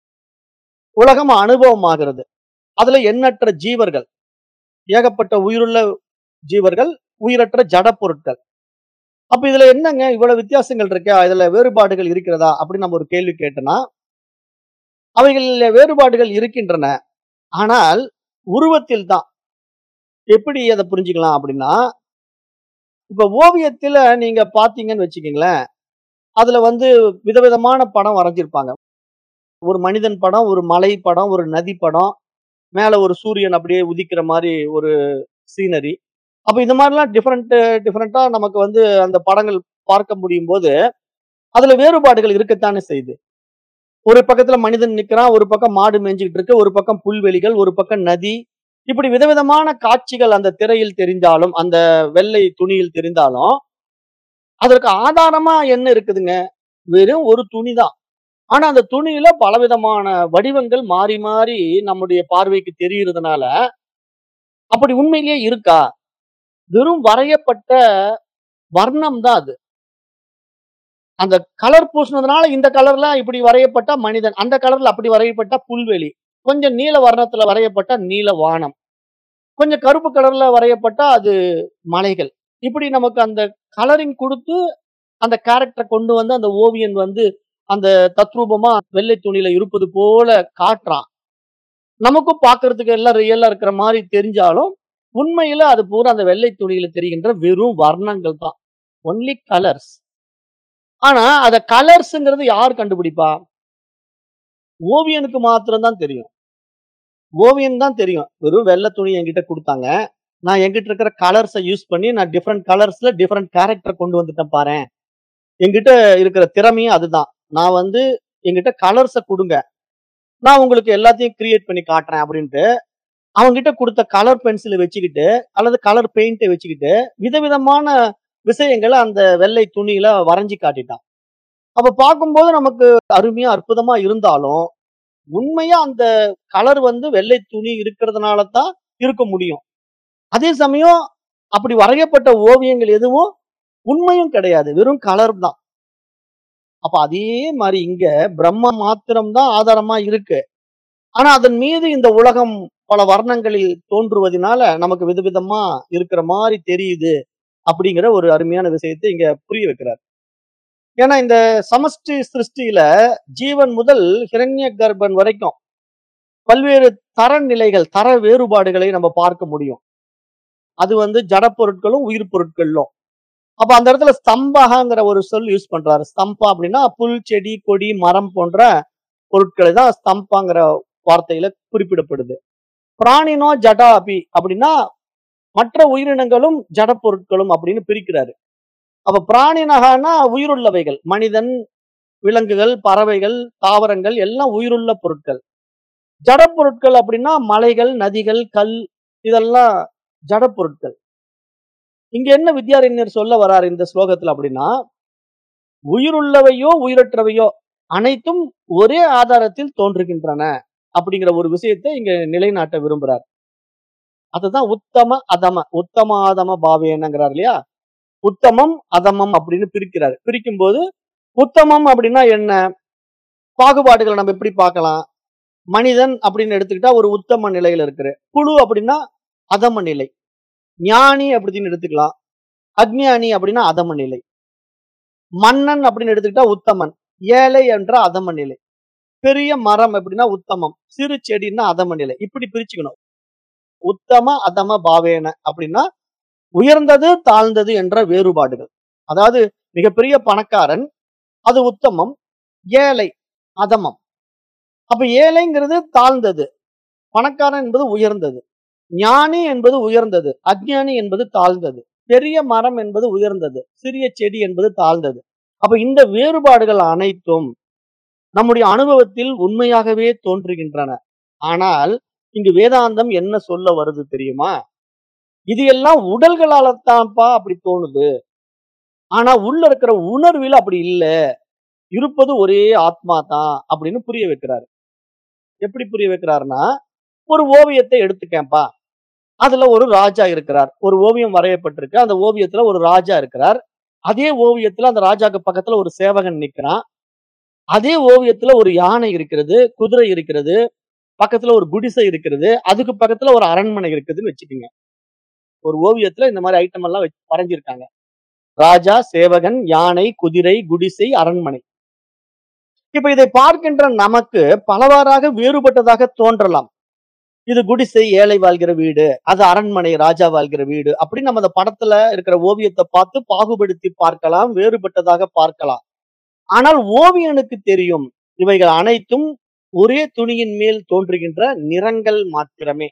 உலகம் அனுபவமாகிறது அதுல எண்ணற்ற ஜீவர்கள் ஏகப்பட்ட உயிருள்ள ஜீவர்கள் உயிரற்ற ஜட பொருட்கள் அப்ப இதுல என்னங்க இவ்வளவு வித்தியாசங்கள் இருக்கா இதுல வேறுபாடுகள் இருக்கிறதா அப்படின்னு நம்ம ஒரு கேள்வி கேட்டோம்னா அவைகளில் வேறுபாடுகள் இருக்கின்றன ஆனால் உருவத்தில் தான் எப்படி அதை புரிஞ்சுக்கலாம் அப்படின்னா இப்ப ஓவியத்துல நீங்க பாத்தீங்கன்னு வச்சுக்கீங்களேன் அதுல வந்து விதவிதமான படம் வரைஞ்சிருப்பாங்க ஒரு மனிதன் படம் ஒரு மலை படம் ஒரு நதி படம் மேல ஒரு சூரியன் அப்படியே உதிக்கிற மாதிரி ஒரு சீனரி அப்ப இந்த மாதிரிலாம் டிஃப்ரெண்ட் டிஃப்ரெண்டா நமக்கு வந்து அந்த படங்கள் பார்க்க முடியும் போது அதுல வேறுபாடுகள் இருக்கத்தானே செய்யுது ஒரு பக்கத்துல மனிதன் நிக்கிறான் ஒரு பக்கம் மாடு மேய்ஞ்சிக்கிட்டு இருக்கு ஒரு பக்கம் புல்வெளிகள் ஒரு பக்கம் நதி இப்படி விதவிதமான காட்சிகள் அந்த திரையில் தெரிந்தாலும் அந்த வெள்ளை துணியில் தெரிந்தாலும் அதற்கு ஆதாரமா என்ன இருக்குதுங்க வெறும் ஒரு துணி தான் ஆனா அந்த துணியில பலவிதமான வடிவங்கள் மாறி மாறி நம்முடைய பார்வைக்கு தெரிகிறதுனால அப்படி உண்மையிலேயே இருக்கா வெறும் வரையப்பட்ட வர்ணம் தான் அது அந்த கலர் பூசினதுனால இந்த கலர்ல இப்படி வரையப்பட்ட மனிதன் அந்த கலர்ல அப்படி வரையப்பட்ட புல்வெளி கொஞ்சம் நீல வர்ணத்துல வரையப்பட்ட நீல வானம் கொஞ்சம் கருப்பு கலர்ல வரையப்பட்ட அது மலைகள் இப்படி நமக்கு அந்த கலரிங் கொடுத்து அந்த கேரக்டரை கொண்டு வந்து அந்த ஓவியன் வந்து அந்த தத்ரூபமா வெள்ளை துணியில இருப்பது போல காட்டுறான் நமக்கும் பார்க்கிறதுக்கு எல்லாம் ரியலா இருக்கிற மாதிரி தெரிஞ்சாலும் உண்மையில அது பூரா அந்த வெள்ளை துணியில தெரிகின்ற வெறும் வர்ணங்கள் தான் ஒன்லி கலர்ஸ் ஆனா அத கலர்ஸ்ங்கிறது யார் கண்டுபிடிப்பா ஓவியனுக்கு மாத்திரம் தான் தெரியும் ஓவியன் தான் தெரியும் வெறும் வெள்ளை துணி என்கிட்ட கொடுத்தாங்க நான் என்கிட்ட இருக்கிற கலர்ஸை யூஸ் பண்ணி நான் டிஃப்ரெண்ட் கலர்ஸ்ல டிஃப்ரெண்ட் கேரக்டர் கொண்டு வந்துட்டேன் பாரு என்கிட்ட இருக்கிற திறமையும் அதுதான் நான் வந்து என்கிட்ட கலர்ஸை கொடுங்க நான் உங்களுக்கு எல்லாத்தையும் கிரியேட் பண்ணி காட்டுறேன் அப்படின்ட்டு அவன்கிட்ட கொடுத்த கலர் பென்சிலை வச்சுக்கிட்டு அல்லது கலர் பெயிண்டை வச்சுக்கிட்டு விதவிதமான விஷயங்களை அந்த வெள்ளை துணியில வரைஞ்சி காட்டிட்டான் அப்ப பார்க்கும்போது நமக்கு அருமையா அற்புதமா இருந்தாலும் உண்மையா அந்த கலர் வந்து வெள்ளை துணி இருக்கிறதுனால தான் இருக்க முடியும் அதே சமயம் அப்படி வரையப்பட்ட ஓவியங்கள் எதுவும் உண்மையும் கிடையாது வெறும் கலர் தான் அப்ப அதே மாதிரி இங்க பிரம்ம மாத்திரம் தான் ஆதாரமா இருக்கு ஆனா அதன் மீது இந்த உலகம் பல வர்ணங்களில் தோன்றுவதனால நமக்கு விதவிதமா இருக்கிற மாதிரி தெரியுது அப்படிங்கிற ஒரு அருமையான விஷயத்தை இங்க புரிய வைக்கிறார் ஏன்னா இந்த சமஷ்டி சிருஷ்டியில ஜீவன் முதல் ஹிரண்ய கர்ப்பன் வரைக்கும் பல்வேறு தரநிலைகள் தர வேறுபாடுகளை நம்ம பார்க்க முடியும் அது வந்து ஜட பொருட்களும் உயிர் பொருட்களும் அப்ப அந்த இடத்துல ஸ்தம்பகங்கிற ஒரு சொல் யூஸ் பண்றாரு ஸ்தம்பா அப்படின்னா புல் செடி கொடி மரம் போன்ற பொருட்களை தான் ஸ்தம்பாங்கிற வார்த்தையில குறிப்பிடப்படுது பிராணினோ ஜடா அபி அப்படின்னா மற்ற உயிரினங்களும் ஜட பொருட்களும் அப்படின்னு பிரிக்கிறாரு அப்ப பிராணினகானா உயிருள்ளவைகள் மனிதன் விலங்குகள் பறவைகள் தாவரங்கள் எல்லாம் உயிருள்ள பொருட்கள் ஜட பொருட்கள் அப்படின்னா மலைகள் நதிகள் கல் இதெல்லாம் ஜட பொருட்கள் இங்க என்ன வித்யாரண்யர் சொல்ல வரார் இந்த ஸ்லோகத்துல அப்படின்னா உயிருள்ளவையோ உயிரற்றவையோ அனைத்தும் ஒரே ஆதாரத்தில் தோன்றுகின்றன அப்படிங்கிற ஒரு விஷயத்தை இங்க நிலைநாட்ட விரும்புறார் அதுதான் உத்தம அதம உத்தம ஆதம பாவேனங்கிறார் இல்லையா உத்தமம் அதமம் அப்படின்னு பிரிக்கிறார் பிரிக்கும் போது உத்தமம் அப்படின்னா என்ன பாகுபாடுகளை நம்ம எப்படி பார்க்கலாம் மனிதன் அப்படின்னு எடுத்துக்கிட்டா ஒரு உத்தம நிலையில இருக்கிற குழு அப்படின்னா அதம நிலை ஞானி அப்படின்னு எடுத்துக்கலாம் அக்ஞானி அப்படின்னா அதம நிலை மன்னன் அப்படின்னு எடுத்துக்கிட்டா உத்தமன் ஏழை என்ற அதம நிலை பெரிய மரம் அப்படின்னா உத்தமம் சிறு செடின்னா அதம நிலை இப்படி பிரிச்சுக்கணும் உத்தம அதம பாவேன அப்படின்னா உயர்ந்தது தாழ்ந்தது என்ற வேறுபாடுகள் அதாவது மிகப்பெரிய பணக்காரன் அது உத்தமம் ஏழை அதமம் அப்ப ஏழைங்கிறது தாழ்ந்தது பணக்காரன் என்பது உயர்ந்தது ஞானி என்பது உயர்ந்தது அஜ்ஞானி என்பது தாழ்ந்தது பெரிய மரம் என்பது உயர்ந்தது சிறிய செடி என்பது தாழ்ந்தது அப்ப இந்த வேறுபாடுகள் அனைத்தும் நம்முடைய அனுபவத்தில் உண்மையாகவே தோன்றுகின்றன ஆனால் இங்கு வேதாந்தம் என்ன சொல்ல வருது தெரியுமா இது எல்லாம் உடல்களால தான்ப்பா அப்படி தோணுது ஆனா உள்ள இருக்கிற உணர்வில் அப்படி இல்ல இருப்பது ஒரே ஆத்மா தான் அப்படின்னு புரிய வைக்கிறாரு எப்படி புரிய வைக்கிறாருன்னா ஒரு ஓவியத்தை எடுத்துக்கேன்ப்பா அதுல ஒரு ராஜா இருக்கிறார் ஒரு ஓவியம் வரையப்பட்டிருக்கு அந்த ஓவியத்துல ஒரு ராஜா இருக்கிறார் அதே ஓவியத்துல அந்த ராஜாக்கு பக்கத்துல ஒரு சேவகன் நிக்கிறான் அதே ஓவியத்துல ஒரு யானை இருக்கிறது குதிரை இருக்கிறது பக்கத்துல ஒரு குடிசை இருக்கிறது அதுக்கு பக்கத்துல ஒரு அரண்மனை இருக்குதுன்னு வச்சுக்கோங்க ஒரு ஓவியத்துல இந்த மாதிரி ஐட்டம் எல்லாம் வச்சு வரைஞ்சிருக்காங்க ராஜா சேவகன் யானை குதிரை குடிசை அரண்மனை இப்ப இதை பார்க்கின்ற நமக்கு பலவாறாக வேறுபட்டதாக தோன்றலாம் இது குடிசை ஏழை வாழ்கிற வீடு அது அரண்மனை ராஜா வாழ்கிற வீடு அப்படி நம்ம அந்த படத்துல இருக்கிற ஓவியத்தை பார்த்து பாகுபடுத்தி பார்க்கலாம் வேறுபட்டதாக பார்க்கலாம் ஆனால் ஓவியனுக்கு தெரியும் இவைகள் அனைத்தும் ஒரே துணியின் மேல் தோன்றுகின்ற நிறங்கள் மாத்திரமே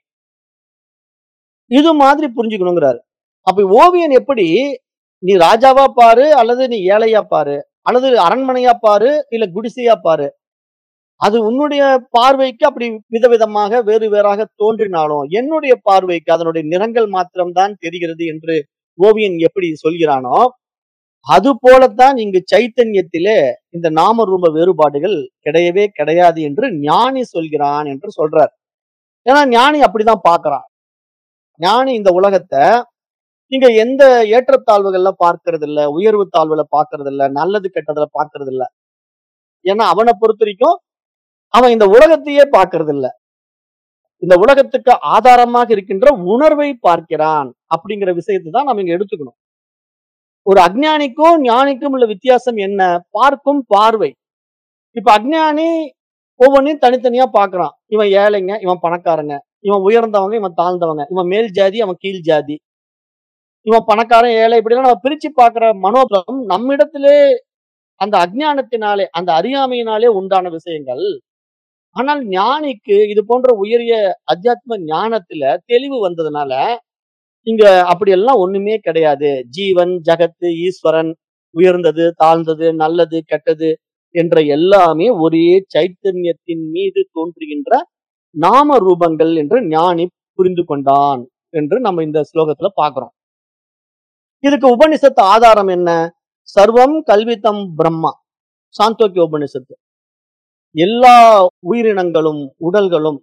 இது மாதிரி புரிஞ்சுக்கணுங்கிறாரு அப்ப ஓவியன் எப்படி நீ ராஜாவா பாரு அல்லது நீ ஏழையா பாரு அல்லது அரண்மனையா பாரு இல்ல குடிசையா பாரு அது உன்னுடைய பார்வைக்கு அப்படி விதவிதமாக வேறு வேறாக தோன்றினாலும் என்னுடைய பார்வைக்கு அதனுடைய நிறங்கள் மாத்திரம்தான் தெரிகிறது என்று ஓவியன் எப்படி சொல்கிறானோ அது போலத்தான் இங்கு சைத்தன்யத்திலே இந்த நாம ரூப வேறுபாடுகள் கிடையவே கிடையாது என்று ஞானி சொல்கிறான் என்று சொல்றார் ஏன்னா ஞானி அப்படிதான் பார்க்கறான் ஞானி இந்த உலகத்தை இங்க எந்த ஏற்றத்தாழ்வுகள்ல பார்க்கறது இல்ல உயர்வு தாழ்வுல பார்க்கறது இல்ல நல்லது கெட்டதுல பார்க்கறது இல்ல ஏன்னா அவனை பொறுத்த வரைக்கும் அவன் இந்த உலகத்தையே பார்க்கறது இல்ல இந்த உலகத்துக்கு ஆதாரமாக இருக்கின்ற உணர்வை பார்க்கிறான் அப்படிங்கிற விஷயத்தை தான் நம்ம இங்க எடுத்துக்கணும் ஒரு அஜ்ஞானிக்கும் ஞானிக்கும் உள்ள வித்தியாசம் என்ன பார்க்கும் பார்வை இப்ப அஜ்ஞானி ஒவ்வொன்றையும் தனித்தனியா பார்க்கறான் இவன் ஏழைங்க இவன் பணக்காரங்க இவன் உயர்ந்தவங்க இவன் தாழ்ந்தவங்க இவன் மேல் ஜாதி அவன் கீழ் ஜாதி இவன் பணக்காரன் ஏழை இப்படிலாம் நம்ம பிரிச்சு பார்க்கிற மனோபலம் நம்மிடத்திலே அந்த அஜ்ஞானத்தினாலே அந்த அறியாமையினாலே உண்டான விஷயங்கள் ஆனால் ஞானிக்கு இது போன்ற உயரிய அத்தியாத்ம ஞானத்துல தெளிவு வந்ததுனால இங்க அப்படியெல்லாம் ஒண்ணுமே கிடையாது ஜீவன் ஜகத்து ஈஸ்வரன் உயர்ந்தது தாழ்ந்தது நல்லது கெட்டது என்ற எல்லாமே ஒரே சைத்தன்யத்தின் மீது தோன்றுகின்ற நாம ரூபங்கள் என்று ஞானி புரிந்து கொண்டான் என்று நம்ம இந்த ஸ்லோகத்துல பாக்குறோம் இதுக்கு உபனிஷத்து ஆதாரம் என்ன சர்வம் கல்வித்தம் பிரம்மா சாந்தோக்கிய உபனிஷத்து எல்லா உயிரினங்களும் உடல்களும்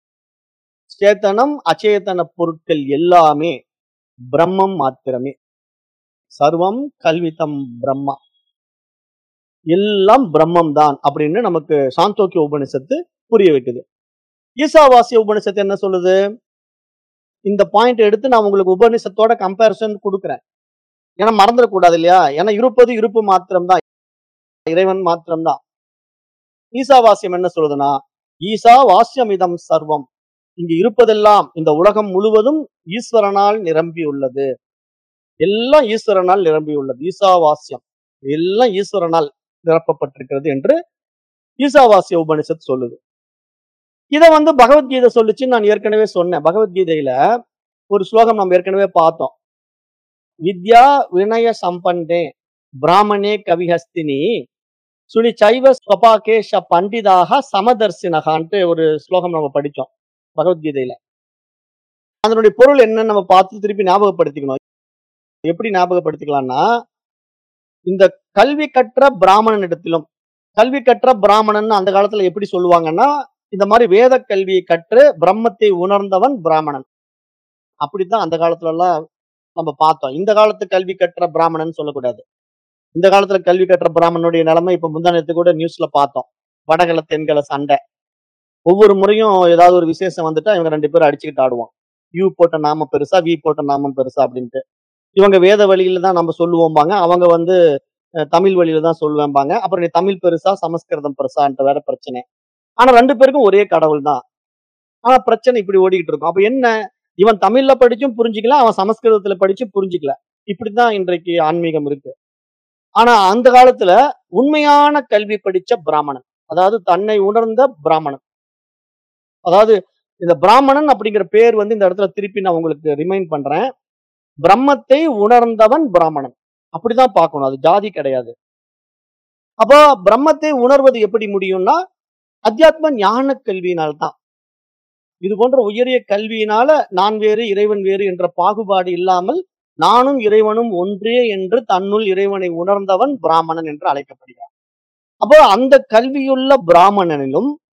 சேத்தனம் அச்சேதன பொருட்கள் எல்லாமே பிரம்மம் மாத்திரமே சர்வம் கல்வித்தம் பிரம்மா எல்லாம் பிரம்மம் தான் அப்படின்னு நமக்கு சாந்தோக்கிய உபனிஷத்து புரிய வைக்குது ஈசாவாசிய உபனிஷத்து என்ன சொல்லுது இந்த பாயிண்ட் எடுத்து நான் உங்களுக்கு உபனிஷத்தோட கம்பேரிசன் கொடுக்குறேன் ஏன்னா மறந்துடக்கூடாது இல்லையா ஏன்னா இருப்பது இருப்பு மாத்திரம்தான் இறைவன் மாத்திரம்தான் ஈசாவாசியம் என்ன சொல்லுதுன்னா ஈசா வாசியமிதம் சர்வம் இங்கு இருப்பதெல்லாம் இந்த உலகம் முழுவதும் ஈஸ்வரனால் நிரம்பி உள்ளது எல்லாம் ஈஸ்வரனால் நிரம்பி உள்ளது ஈசாவாசியம் எல்லாம் ஈஸ்வரனால் நிரப்பப்பட்டிருக்கிறது என்று ஈசாவாசிய உபனிஷத் சொல்லுது இத வந்து பகவத்கீதை சொல்லுச்சுன்னு நான் ஏற்கனவே சொன்னேன் பகவத்கீதையில ஒரு ஸ்லோகம் நம்ம ஏற்கனவே பார்த்தோம் வித்யா வினய சம்பன்னே பிராமணே கவிஹஸ்தினி சுனி சைவ ஸ்வபாகேஷ பண்டிதாக சமதர்சினகான்ட்டு ஒரு ஸ்லோகம் நம்ம படிச்சோம் பகவத்கீதையில அதனுடைய பொருள் என்னன்னு நம்ம பார்த்து திருப்பி ஞாபகப்படுத்திக்கணும் எப்படி ஞாபகப்படுத்திக்கலாம்னா இந்த கல்வி கற்ற பிராமணன் இடத்திலும் கல்வி கற்ற பிராமணன் அந்த காலத்துல எப்படி சொல்லுவாங்கன்னா இந்த மாதிரி வேத கல்வியை கற்று பிரம்மத்தை உணர்ந்தவன் பிராமணன் அப்படித்தான் அந்த காலத்துல எல்லாம் நம்ம பார்த்தோம் இந்த காலத்து கல்வி கற்ற பிராமணன் சொல்லக்கூடாது இந்த காலத்துல கல்வி கற்ற பிராமணனுடைய நிலைமை இப்ப முந்தானத்து கூட நியூஸ்ல பார்த்தோம் வடகல தென்கல சண்டை ஒவ்வொரு முறையும் ஏதாவது ஒரு விசேஷம் வந்துட்டா இவங்க ரெண்டு பேரும் அடிச்சுக்கிட்டு ஆடுவோம் யூ போட்ட நாமம் பெருசா வி போட்ட நாமம் பெருசா அப்படின்ட்டு இவங்க வேத வழியில தான் நம்ம சொல்லுவோம்பாங்க அவங்க வந்து அஹ், தமிழ் வழியில தான் சொல்லுவேன்பாங்க அப்புறம் நீ தமிழ் பெருசா சமஸ்கிருதம் பெருசான்ட்டு வேற பிரச்சனை ஆனா ரெண்டு பேருக்கும் ஒரே கடவுள் தான் ஆனா பிரச்சனை இப்படி ஓடிக்கிட்டு இருக்கும் அப்ப என்ன இவன் தமிழ்ல படிச்சும் புரிஞ்சுக்கல அவன் சமஸ்கிருதத்துல படிச்சும் புரிஞ்சுக்கல இப்படிதான் இன்றைக்கு ஆன்மீகம் இருக்கு ஆனா அந்த காலத்துல உண்மையான கல்வி படிச்ச பிராமணன் அதாவது தன்னை உணர்ந்த பிராமணன் அதாவது இந்த பிராமணன் அப்படிங்கிற பேர் வந்து இந்த இடத்துல திருப்பி நான் உங்களுக்கு ரிமைண்ட் பண்றேன் பிரம்மத்தை உணர்ந்தவன் பிராமணன் அப்படிதான் பார்க்கணும் அது ஜாதி கிடையாது அப்போ பிரம்மத்தை உணர்வது எப்படி முடியும்னா அத்தியாத்ம ஞான கல்வியினால் தான் இது போன்ற உயரிய கல்வியினால நான் வேறு இறைவன் வேறு என்ற பாகுபாடு இல்லாமல் நானும் இறைவனும் ஒன்றே என்று தன்னுள் இறைவனை உணர்ந்தவன் பிராமணன் என்று அழைக்கப்படுகிறார் அப்போ அந்த கல்வியுள்ள பிராமணனிலும்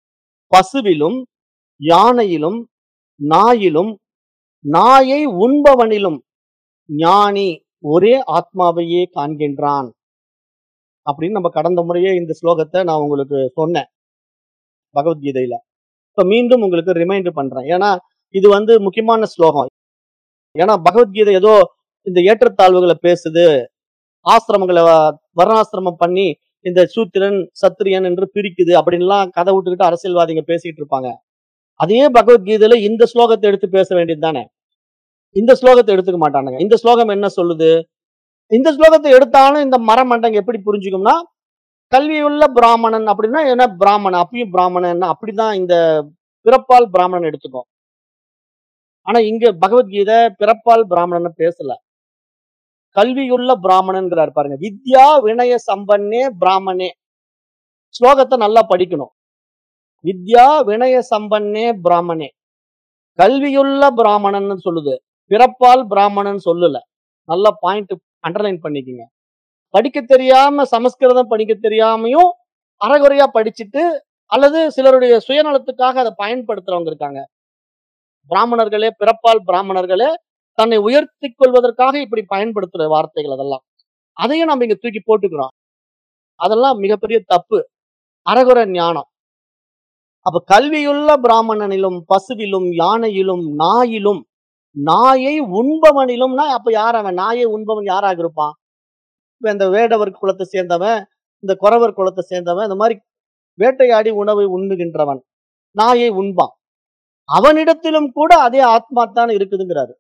பசுவிலும் யானையிலும் நாயிலும் நாயை உண்பவனிலும் ஞானி ஒரே ஆத்மாவையே காண்கின்றான் அப்படின்னு நம்ம கடந்த முறையே இந்த ஸ்லோகத்தை நான் உங்களுக்கு சொன்னேன் பகவத்கீதையில இப்ப மீண்டும் உங்களுக்கு ரிமைண்டர் பண்றேன் ஏன்னா இது வந்து முக்கியமான ஸ்லோகம் ஏன்னா பகவத்கீதை ஏதோ இந்த ஏற்றத்தாழ்வுகளை பேசுது ஆசிரமங்களை வ- வர்ணாசிரமம் பண்ணி இந்த சூத்திரன் சத்திரியன் என்று பிரிக்குது அப்படின்லாம் கதை விட்டுக்கிட்டு அரசியல்வாதிங்க பேசிட்டு இருப்பாங்க அதே பகவத்கீதையில இந்த ஸ்லோகத்தை எடுத்து பேச வேண்டியது தானே இந்த ஸ்லோகத்தை எடுத்துக்க மாட்டானுங்க இந்த ஸ்லோகம் என்ன சொல்லுது இந்த ஸ்லோகத்தை எடுத்தாலும் இந்த மரமண்டங்க எப்படி புரிஞ்சுக்கும்னா கல்வியுள்ள பிராமணன் அப்படின்னா என்ன பிராமணன் அப்பயும் பிராமணன் அப்படிதான் இந்த பிறப்பால் பிராமணன் எடுத்துக்கும் ஆனா இங்க பகவத்கீதை பிறப்பால் பிராமணன் பேசல கல்வியுள்ள பிராமணன்கிறார் பாருங்க வித்யா வினய சம்பன்னே பிராமணே ஸ்லோகத்தை நல்லா படிக்கணும் வித்யா வினய சம்பன்னே பிராமணே கல்வியுள்ள பிராமணன் சொல்லுது பிறப்பால் பிராமணன் சொல்லல நல்ல பாயிண்ட் அண்டர்லைன் பண்ணிக்கங்க படிக்க தெரியாம சமஸ்கிருதம் படிக்க தெரியாமையும் அறகுறையா படிச்சுட்டு அல்லது சிலருடைய சுயநலத்துக்காக அதை பயன்படுத்துறவங்க இருக்காங்க பிராமணர்களே பிறப்பால் பிராமணர்களே தன்னை உயர்த்தி கொள்வதற்காக இப்படி பயன்படுத்துற வார்த்தைகள் அதெல்லாம் அதையும் நம்ம இங்க தூக்கி போட்டுக்கிறோம் அதெல்லாம் மிகப்பெரிய தப்பு அறகுறை ஞானம் அப்ப கல்வியுள்ள பிராமணனிலும் பசுவிலும் யானையிலும் நாயிலும் நாயை உண்பவனிலும்னா அப்ப யார் அவன் நாயை உண்பவன் யாராக இருப்பான் இப்ப இந்த வேடவர் குலத்தை சேர்ந்தவன் இந்த குறவர் குலத்தை சேர்ந்தவன் இந்த மாதிரி வேட்டையாடி உணவை உண்ணுகின்றவன் நாயை உண்பான் அவனிடத்திலும் கூட அதே ஆத்மா தான் இருக்குதுங்கிறாரு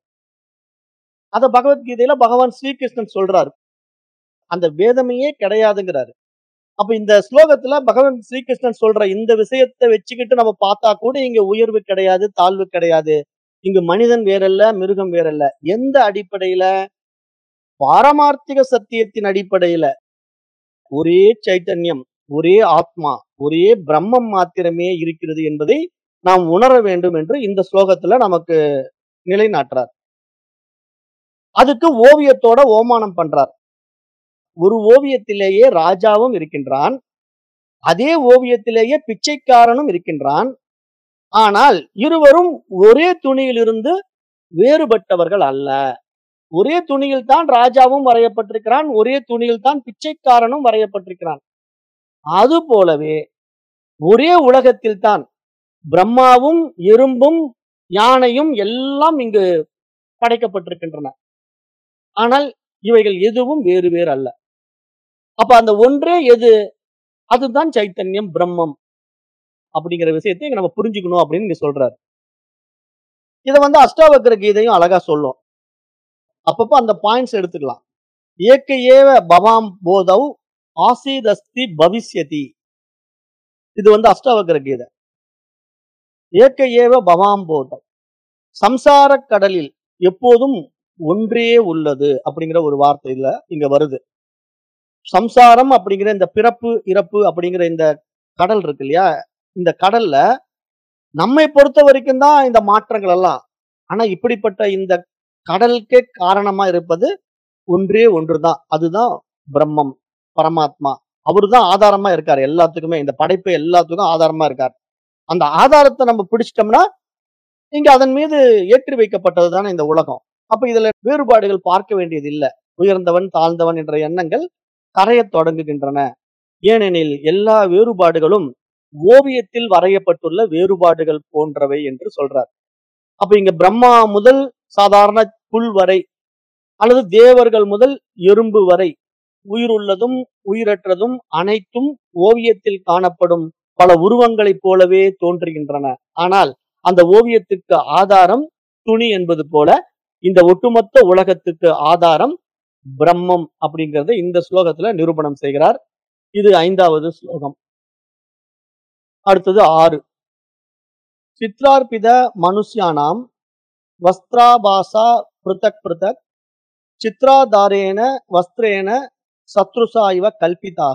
அத பகவத்கீதையில பகவான் ஸ்ரீகிருஷ்ணன் சொல்றாரு அந்த வேதமையே கிடையாதுங்கிறாரு அப்ப இந்த ஸ்லோகத்துல பகவான் ஸ்ரீகிருஷ்ணன் சொல்ற இந்த விஷயத்தை வச்சுக்கிட்டு நம்ம பார்த்தா கூட இங்க உயர்வு கிடையாது தாழ்வு கிடையாது இங்கு மனிதன் வேறல்ல மிருகம் வேறல்ல எந்த அடிப்படையில பாரமார்த்திக சத்தியத்தின் அடிப்படையில ஒரே சைத்தன்யம் ஒரே ஆத்மா ஒரே பிரம்மம் மாத்திரமே இருக்கிறது என்பதை நாம் உணர வேண்டும் என்று இந்த ஸ்லோகத்துல நமக்கு நிலைநாட்டுறார் அதுக்கு ஓவியத்தோட ஓமானம் பண்றார் ஒரு ஓவியத்திலேயே ராஜாவும் இருக்கின்றான் அதே ஓவியத்திலேயே பிச்சைக்காரனும் இருக்கின்றான் ஆனால் இருவரும் ஒரே துணியிலிருந்து வேறுபட்டவர்கள் அல்ல ஒரே துணியில் தான் ராஜாவும் வரையப்பட்டிருக்கிறான் ஒரே துணியில் தான் பிச்சைக்காரனும் வரையப்பட்டிருக்கிறான் அது போலவே ஒரே உலகத்தில் தான் பிரம்மாவும் எறும்பும் யானையும் எல்லாம் இங்கு படைக்கப்பட்டிருக்கின்றன ஆனால் இவைகள் எதுவும் வேறு வேறு அல்ல அப்ப அந்த ஒன்றே எது அதுதான் சைத்தன்யம் பிரம்மம் அப்படிங்கிற விஷயத்தை இங்க நம்ம புரிஞ்சுக்கணும் அப்படின்னு இங்க சொல்றாரு இதை வந்து அஷ்டாவக்கர கீதையும் அழகா சொல்லும் அப்பப்போ அந்த பாயிண்ட்ஸ் எடுத்துக்கலாம் ஏக்க ஏவ பவாம் போதவ் ஆசீதஸ்தி பவிஷ்யதி இது வந்து அஷ்டாவக்கர கீதை ஏக்க ஏவ பவாம் போதவ் சம்சார கடலில் எப்போதும் ஒன்றே உள்ளது அப்படிங்கிற ஒரு வார்த்தை இல்ல இங்க வருது சம்சாரம் அப்படிங்கிற இந்த பிறப்பு இறப்பு அப்படிங்கிற இந்த கடல் இருக்கு இல்லையா இந்த கடல்ல நம்மை பொறுத்த வரைக்கும் தான் இந்த மாற்றங்கள் எல்லாம் ஆனா இப்படிப்பட்ட இந்த கடலுக்கே காரணமா இருப்பது ஒன்றே ஒன்றுதான் அதுதான் பிரம்மம் பரமாத்மா அவருதான் ஆதாரமா இருக்காரு எல்லாத்துக்குமே இந்த படைப்பு எல்லாத்துக்கும் ஆதாரமா இருக்கார் அந்த ஆதாரத்தை நம்ம பிடிச்சிட்டோம்னா இங்க அதன் மீது ஏற்றி வைக்கப்பட்டது தானே இந்த உலகம் அப்ப இதுல வேறுபாடுகள் பார்க்க வேண்டியது இல்ல உயர்ந்தவன் தாழ்ந்தவன் என்ற எண்ணங்கள் கரையத் தொடங்குகின்றன ஏனெனில் எல்லா வேறுபாடுகளும் ஓவியத்தில் வரையப்பட்டுள்ள வேறுபாடுகள் போன்றவை என்று சொல்றார் அப்ப இங்க பிரம்மா முதல் சாதாரண புல் வரை அல்லது தேவர்கள் முதல் எறும்பு வரை உயிருள்ளதும் உயிரற்றதும் அனைத்தும் ஓவியத்தில் காணப்படும் பல உருவங்களைப் போலவே தோன்றுகின்றன ஆனால் அந்த ஓவியத்துக்கு ஆதாரம் துணி என்பது போல இந்த ஒட்டுமொத்த உலகத்துக்கு ஆதாரம் பிரம்மம் அப்படிங்கறத இந்த ஸ்லோகத்துல நிரூபணம் செய்கிறார் இது ஐந்தாவது ஸ்லோகம் அடுத்தது ஆறு சித்ரார்பித மனுஷ்யானாம் வஸ்திராபாசா பிருத்தக் பிருத்தக் சித்ராதாரேன வஸ்திரேன சத்ருசா இவ கல்பிதாக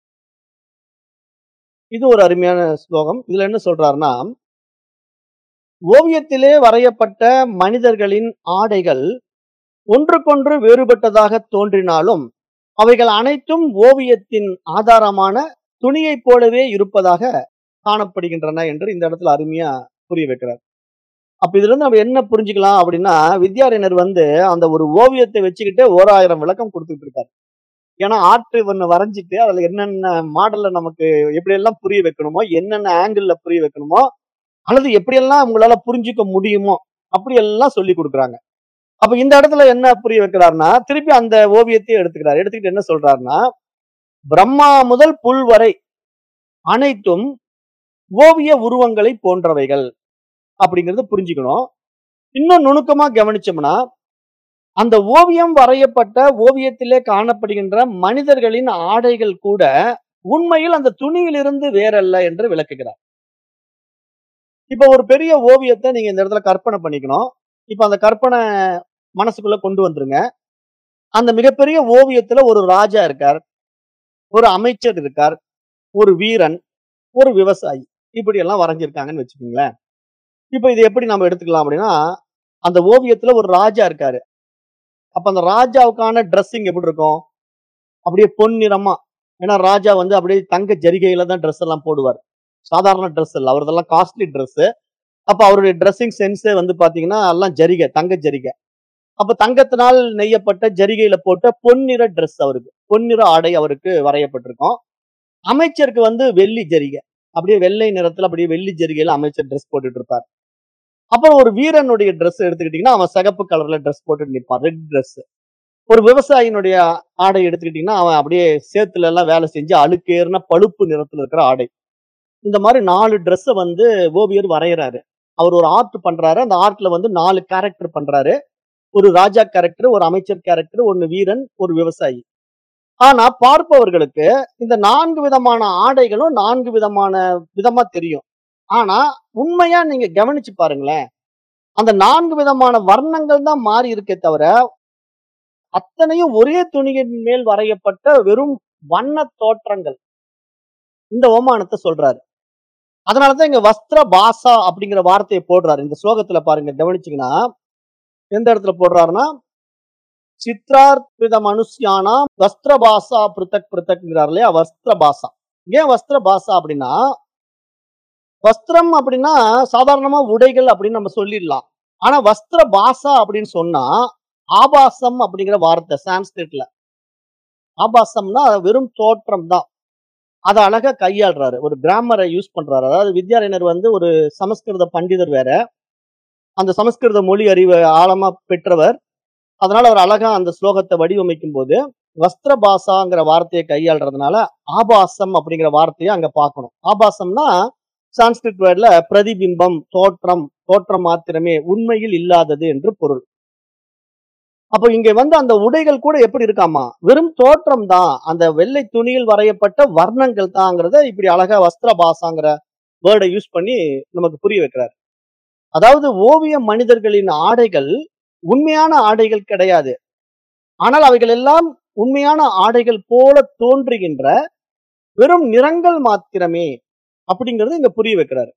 இது ஒரு அருமையான ஸ்லோகம் இதுல என்ன சொல்றாருன்னா ஓவியத்திலே வரையப்பட்ட மனிதர்களின் ஆடைகள் ஒன்றுக்கொன்று வேறுபட்டதாக தோன்றினாலும் அவைகள் அனைத்தும் ஓவியத்தின் ஆதாரமான துணியைப் போலவே இருப்பதாக காணப்படுகின்றன என்று இந்த இடத்துல அருமையா புரிய வைக்கிறார் அப்ப இதுல இருந்து நம்ம என்ன புரிஞ்சுக்கலாம் அப்படின்னா வித்யாரண்யர் வந்து அந்த ஒரு ஓவியத்தை வச்சுக்கிட்டு ஓராயிரம் விளக்கம் கொடுத்துட்டு இருக்காரு ஏன்னா ஆர்ட் ஒண்ணு வரைஞ்சிட்டு அதுல என்னென்ன மாடல்ல நமக்கு எப்படி எல்லாம் புரிய வைக்கணுமோ என்னென்ன ஆங்கிள் புரிய வைக்கணுமோ அல்லது எப்படியெல்லாம் உங்களால புரிஞ்சுக்க முடியுமோ அப்படி எல்லாம் சொல்லி கொடுக்குறாங்க அப்ப இந்த இடத்துல என்ன புரிய வைக்கிறாருன்னா திருப்பி அந்த ஓவியத்தையே எடுத்துக்கிறார் எடுத்துக்கிட்டு என்ன சொல்றாருன்னா பிரம்மா முதல் புல் வரை அனைத்தும் ஓவிய உருவங்களை போன்றவைகள் அப்படிங்கறத புரிஞ்சுக்கணும் இன்னும் நுணுக்கமா கவனிச்சோம்னா அந்த ஓவியம் வரையப்பட்ட ஓவியத்திலே காணப்படுகின்ற மனிதர்களின் ஆடைகள் கூட உண்மையில் அந்த துணியிலிருந்து வேறல்ல என்று விளக்குகிறார் இப்ப ஒரு பெரிய ஓவியத்தை நீங்க இந்த இடத்துல கற்பனை பண்ணிக்கணும் இப்ப அந்த கற்பனை மனசுக்குள்ள கொண்டு வந்துருங்க அந்த மிகப்பெரிய ஓவியத்துல ஒரு ராஜா இருக்கார் ஒரு அமைச்சர் இருக்கார் ஒரு வீரன் ஒரு விவசாயி இப்படி எல்லாம் வரைஞ்சிருக்காங்கன்னு வச்சுக்கோங்களேன் இப்ப இது எப்படி நம்ம எடுத்துக்கலாம் அப்படின்னா அந்த ஓவியத்துல ஒரு ராஜா இருக்காரு அப்ப அந்த ராஜாவுக்கான ட்ரெஸ்ஸிங் எப்படி இருக்கும் அப்படியே பொன்னிறமா ஏன்னா ராஜா வந்து அப்படியே தங்க ஜரிகையில தான் ட்ரெஸ் எல்லாம் போடுவார் சாதாரண ட்ரெஸ் இல்ல அவரதெல்லாம் காஸ்ட்லி ட்ரெஸ் அப்ப அவருடைய ட்ரெஸ்ஸிங் சென்ஸே வந்து பாத்தீங்கன்னா எல்லாம் ஜரிகை தங்க ஜரிகை அப்ப தங்கத்தினால் நெய்யப்பட்ட ஜரிகையில போட்ட பொன்னிற ட்ரெஸ் அவருக்கு பொன்னிற ஆடை அவருக்கு வரையப்பட்டிருக்கும் அமைச்சருக்கு வந்து வெள்ளி ஜரிகை அப்படியே வெள்ளை நிறத்துல அப்படியே வெள்ளி ஜரிகையில அமைச்சர் ட்ரெஸ் போட்டுட்டு இருப்பார் அப்புறம் ஒரு வீரனுடைய ட்ரெஸ் எடுத்துக்கிட்டீங்கன்னா அவன் சிகப்பு கலர்ல ட்ரெஸ் போட்டுட்டு நிற்பான் ரெட் ட்ரெஸ் ஒரு விவசாயினுடைய ஆடை எடுத்துக்கிட்டீங்கன்னா அவன் அப்படியே சேத்துல எல்லாம் வேலை செஞ்சு அழுக்கேறின பழுப்பு நிறத்துல இருக்கிற ஆடை இந்த மாதிரி நாலு ட்ரெஸ்ஸை வந்து ஓவியர் வரைகிறாரு அவர் ஒரு ஆர்ட் பண்றாரு அந்த ஆர்ட்ல வந்து நாலு கேரக்டர் பண்றாரு ஒரு ராஜா கேரக்டர் ஒரு அமைச்சர் கேரக்டர் ஒன்னு வீரன் ஒரு விவசாயி ஆனா பார்ப்பவர்களுக்கு இந்த நான்கு விதமான ஆடைகளும் நான்கு விதமான விதமா தெரியும் ஆனா உண்மையா நீங்க கவனிச்சு பாருங்களேன் அந்த நான்கு விதமான வர்ணங்கள் தான் மாறி இருக்கே தவிர அத்தனையும் ஒரே துணியின் மேல் வரையப்பட்ட வெறும் வண்ண தோற்றங்கள் இந்த ஓமானத்தை சொல்றாரு அதனாலதான் இங்க வஸ்திர பாசா அப்படிங்கிற வார்த்தையை போடுறாரு இந்த ஸ்லோகத்துல பாருங்க கவனிச்சீங்கன்னா எந்த இடத்துல போடுறாருன்னா சித்ரார்பித மனுஷ்யானா வஸ்திர பாசா பிருத்தக் பிருத்தக்ங்கிறார் இல்லையா வஸ்திர பாசா ஏன் வஸ்திர பாசா அப்படின்னா வஸ்திரம் அப்படின்னா சாதாரணமா உடைகள் அப்படின்னு நம்ம சொல்லிடலாம் ஆனா வஸ்திர பாசா அப்படின்னு சொன்னா ஆபாசம் அப்படிங்கிற வார்த்தை சான்ஸ்கிரிட்ல ஆபாசம்னா வெறும் தோற்றம் தான் அதை அழகா கையாளுறாரு ஒரு கிராமரை யூஸ் பண்றாரு அதாவது வித்யாரண்யர் வந்து ஒரு சமஸ்கிருத பண்டிதர் வேற அந்த சமஸ்கிருத மொழி அறிவு ஆழமா பெற்றவர் அதனால அவர் அழகா அந்த ஸ்லோகத்தை வடிவமைக்கும் போது வஸ்திர பாசாங்கிற வார்த்தையை கையாளுறதுனால ஆபாசம் அப்படிங்கிற வார்த்தையை அங்க பார்க்கணும் ஆபாசம்னா சான்ஸ்கிரிட் வேர்ட்ல பிரதிபிம்பம் தோற்றம் தோற்றம் மாத்திரமே உண்மையில் இல்லாதது என்று பொருள் அப்போ இங்க வந்து அந்த உடைகள் கூட எப்படி இருக்காமா வெறும் தோற்றம் தான் அந்த வெள்ளை துணியில் வரையப்பட்ட வர்ணங்கள் தாங்கிறத இப்படி அழகா வஸ்திர பாசாங்கிற வேர்டை யூஸ் பண்ணி நமக்கு புரிய வைக்கிறார் அதாவது ஓவிய மனிதர்களின் ஆடைகள் உண்மையான ஆடைகள் கிடையாது ஆனால் அவைகள் எல்லாம் உண்மையான ஆடைகள் போல தோன்றுகின்ற வெறும் நிறங்கள் மாத்திரமே அப்படிங்கறது இங்க புரிய வைக்கிறாரு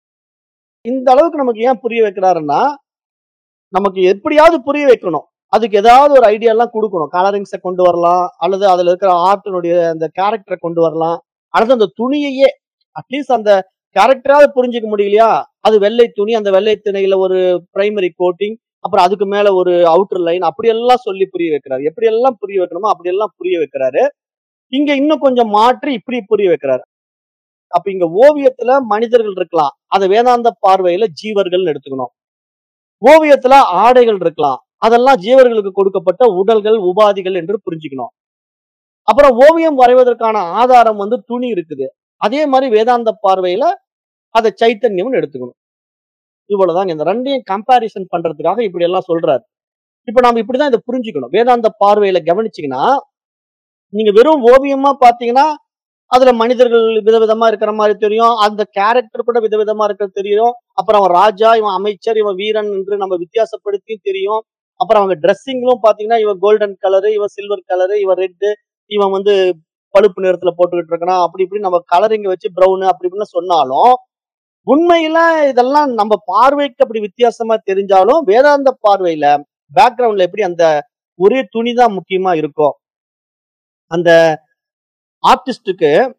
இந்த அளவுக்கு நமக்கு ஏன் புரிய வைக்கிறாருன்னா நமக்கு எப்படியாவது புரிய வைக்கணும் அதுக்கு ஏதாவது ஒரு ஐடியா எல்லாம் கொடுக்கணும் கலரிங்ஸை கொண்டு வரலாம் அல்லது அதுல இருக்கிற ஆர்ட்டினுடைய அந்த கேரக்டரை கொண்டு வரலாம் அல்லது அந்த துணியையே அட்லீஸ்ட் அந்த கேரக்டராவது புரிஞ்சுக்க முடியலையா அது வெள்ளை துணி அந்த வெள்ளை துணியில ஒரு பிரைமரி கோட்டிங் அப்புறம் அதுக்கு மேல ஒரு அவுட்டர் லைன் அப்படியெல்லாம் சொல்லி புரிய வைக்கிறாரு எப்படி எல்லாம் புரிய வைக்கணுமோ அப்படியெல்லாம் புரிய வைக்கிறாரு இங்க இன்னும் கொஞ்சம் மாற்றி இப்படி புரிய வைக்கிறாரு அப்ப இங்க ஓவியத்துல மனிதர்கள் இருக்கலாம் அதை வேதாந்த பார்வையில ஜீவர்கள் எடுத்துக்கணும் ஓவியத்துல ஆடைகள் இருக்கலாம் அதெல்லாம் ஜீவர்களுக்கு கொடுக்கப்பட்ட உடல்கள் உபாதிகள் என்று புரிஞ்சுக்கணும் அப்புறம் ஓவியம் வரைவதற்கான ஆதாரம் வந்து துணி இருக்குது அதே மாதிரி வேதாந்த பார்வையில அதை சைத்தன்யம்னு எடுத்துக்கணும் இவ்வளவுதான் இந்த ரெண்டையும் கம்பாரிசன் பண்றதுக்காக இப்படி எல்லாம் சொல்றாரு இப்ப நாம இப்படிதான் இதை புரிஞ்சுக்கணும் வேதாந்த பார்வையில கவனிச்சீங்கன்னா நீங்க வெறும் ஓவியமா பாத்தீங்கன்னா அதுல மனிதர்கள் விதவிதமா இருக்கிற மாதிரி தெரியும் அந்த கேரக்டர் கூட விதவிதமா இருக்கிறது தெரியும் அப்புறம் அவன் ராஜா இவன் அமைச்சர் இவன் வீரன் என்று நம்ம வித்தியாசப்படுத்தி தெரியும் அப்புறம் அவங்க ட்ரெஸ்ஸிங்களும் பாத்தீங்கன்னா இவன் கோல்டன் கலரு இவன் சில்வர் கலரு இவன் ரெட்டு இவன் வந்து பழுப்பு நிறத்துல போட்டுக்கிட்டு இருக்கான் அப்படி இப்படி நம்ம கலரிங்க வச்சு ப்ரௌனு அப்படி இப்படின்னு சொன்னாலும் உண்மையில இதெல்லாம் நம்ம பார்வைக்கு அப்படி வித்தியாசமா தெரிஞ்சாலும் வேதாந்த பார்வையில பேக்ரவுண்ட்ல எப்படி அந்த ஒரே துணி தான் முக்கியமா இருக்கும் அந்த ஆர்டிஸ்டுக்கு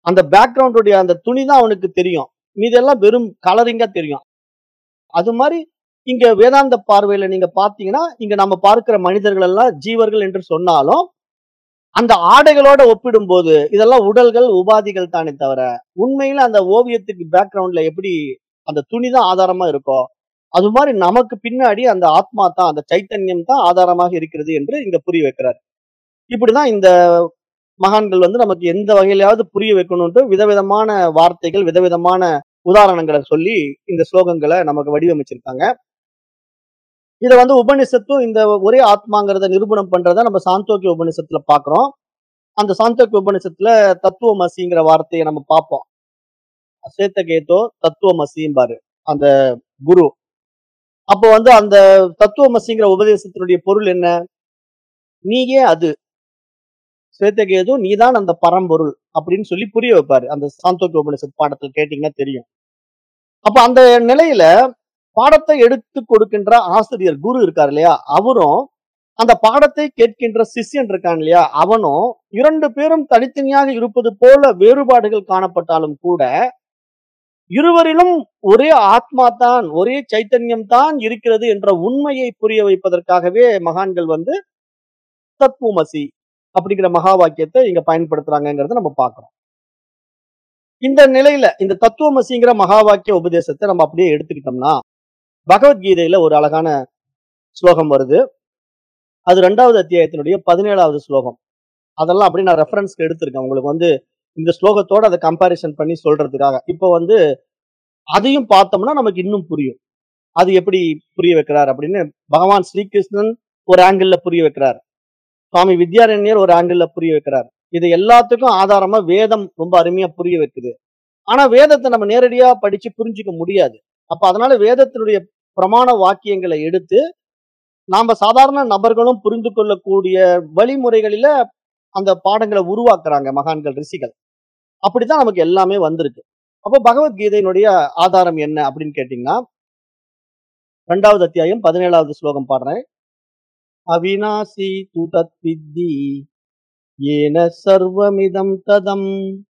அந்த பேக்ரவுண்டுடைய அந்த துணி தான் அவனுக்கு தெரியும் மீதெல்லாம் வெறும் கலரிங்கா தெரியும் அது மாதிரி இங்க வேதாந்த பார்வையில நீங்க பாத்தீங்கன்னா இங்க நம்ம பார்க்கிற மனிதர்கள் எல்லாம் ஜீவர்கள் என்று சொன்னாலும் அந்த ஆடைகளோட ஒப்பிடும்போது இதெல்லாம் உடல்கள் உபாதிகள் தானே தவிர உண்மையில அந்த ஓவியத்துக்கு பேக்ரவுண்ட்ல எப்படி அந்த துணி தான் ஆதாரமா இருக்கோ அது மாதிரி நமக்கு பின்னாடி அந்த ஆத்மா தான் அந்த சைத்தன்யம் தான் ஆதாரமாக இருக்கிறது என்று இங்க புரிய வைக்கிறார் இப்படிதான் இந்த மகான்கள் வந்து நமக்கு எந்த வகையிலாவது புரிய வைக்கணும்ட்டு விதவிதமான வார்த்தைகள் விதவிதமான உதாரணங்களை சொல்லி இந்த ஸ்லோகங்களை நமக்கு வடிவமைச்சிருக்காங்க இத வந்து உபனிஷத்தும் இந்த ஒரே ஆத்மாங்கிறத நிரூபணம் பண்றத நம்ம சாந்தோக்கிய உபனிஷத்துல பாக்குறோம் அந்த சாந்தோக்கிய உபனிஷத்துல தத்துவமசிங்கிற வார்த்தையை நம்ம பார்ப்போம் சேத்தகேதோ தத்துவமசிம்பாரு அந்த குரு அப்போ வந்து அந்த தத்துவமசிங்கிற உபதேசத்தினுடைய பொருள் என்ன நீயே அது சேத்தகேது நீதான் அந்த பரம்பொருள் அப்படின்னு சொல்லி புரிய வைப்பாரு அந்த சாந்தோக்கிய உபனிஷத் பாடத்துல கேட்டீங்கன்னா தெரியும் அப்ப அந்த நிலையில பாடத்தை எடுத்து கொடுக்கின்ற ஆசிரியர் குரு இருக்கார் இல்லையா அவரும் அந்த பாடத்தை கேட்கின்ற சிஷ்யன் இருக்கான் இல்லையா அவனும் இரண்டு பேரும் தனித்தனியாக இருப்பது போல வேறுபாடுகள் காணப்பட்டாலும் கூட இருவரிலும் ஒரே ஆத்மா தான் ஒரே சைத்தன்யம் தான் இருக்கிறது என்ற உண்மையை புரிய வைப்பதற்காகவே மகான்கள் வந்து தத்துவமசி அப்படிங்கிற மகா வாக்கியத்தை இங்க பயன்படுத்துறாங்கிறத நம்ம பார்க்கிறோம் இந்த நிலையில இந்த தத்துவமசிங்கிற மகா வாக்கிய உபதேசத்தை நம்ம அப்படியே எடுத்துக்கிட்டோம்னா பகவத்கீதையில ஒரு அழகான ஸ்லோகம் வருது அது ரெண்டாவது அத்தியாயத்தினுடைய பதினேழாவது ஸ்லோகம் அதெல்லாம் அப்படியே நான் ரெஃபரன்ஸ்க்கு எடுத்திருக்கேன் உங்களுக்கு வந்து இந்த ஸ்லோகத்தோட அதை கம்பாரிசன் பண்ணி சொல்றதுக்காக இப்போ வந்து அதையும் பார்த்தோம்னா நமக்கு இன்னும் புரியும் அது எப்படி புரிய வைக்கிறார் அப்படின்னு பகவான் ஸ்ரீகிருஷ்ணன் ஒரு ஆங்கிள் புரிய வைக்கிறார் சுவாமி வித்யாரண்யர் ஒரு ஆங்கிள் புரிய வைக்கிறார் இது எல்லாத்துக்கும் ஆதாரமா வேதம் ரொம்ப அருமையா புரிய வைக்குது ஆனா வேதத்தை நம்ம நேரடியா படிச்சு புரிஞ்சுக்க முடியாது அப்ப அதனால வேதத்தினுடைய பிரமாண வாக்கியங்களை எடுத்து நாம சாதாரண நபர்களும் புரிந்து கொள்ளக்கூடிய வழிமுறைகளில அந்த பாடங்களை உருவாக்குறாங்க மகான்கள் ரிஷிகள் அப்படித்தான் நமக்கு எல்லாமே வந்திருக்கு அப்போ பகவத்கீதையினுடைய ஆதாரம் என்ன அப்படின்னு கேட்டீங்கன்னா ரெண்டாவது அத்தியாயம் பதினேழாவது ஸ்லோகம் பாடுறேன் அவினாசி து தத் வித்தி ஏன சர்வமிதம் ததம்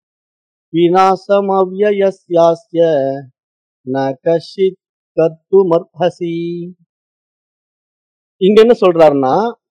விநாசம் அவ்யயஸ்யாஸ்ய ந கஷித் கர்த்துமர்ஹசி இங்க என்ன சொல்றாருன்னா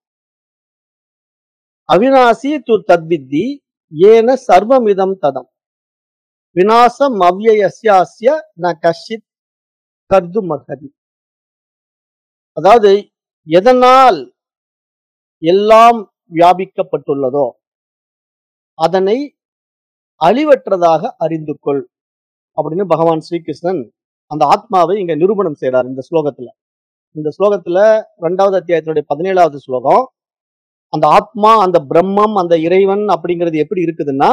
அவினாசி து தத்வித்தி ஏன சர்வமிதம் ததம் விநாசம் அவ்யயஸ்யாஸ்ய ந கஷித் கர்து மர்ஹதி அதாவது எதனால் எல்லாம் வியாபிக்கப்பட்டுள்ளதோ அதனை அழிவற்றதாக அறிந்து கொள் அப்படின்னு பகவான் ஸ்ரீகிருஷ்ணன் அந்த ஆத்மாவை இங்க நிரூபணம் செய்றார் இந்த ஸ்லோகத்துல இந்த ஸ்லோகத்துல ரெண்டாவது அத்தியாயத்தினுடைய பதினேழாவது ஸ்லோகம் அந்த ஆத்மா அந்த பிரம்மம் அந்த இறைவன் அப்படிங்கிறது எப்படி இருக்குதுன்னா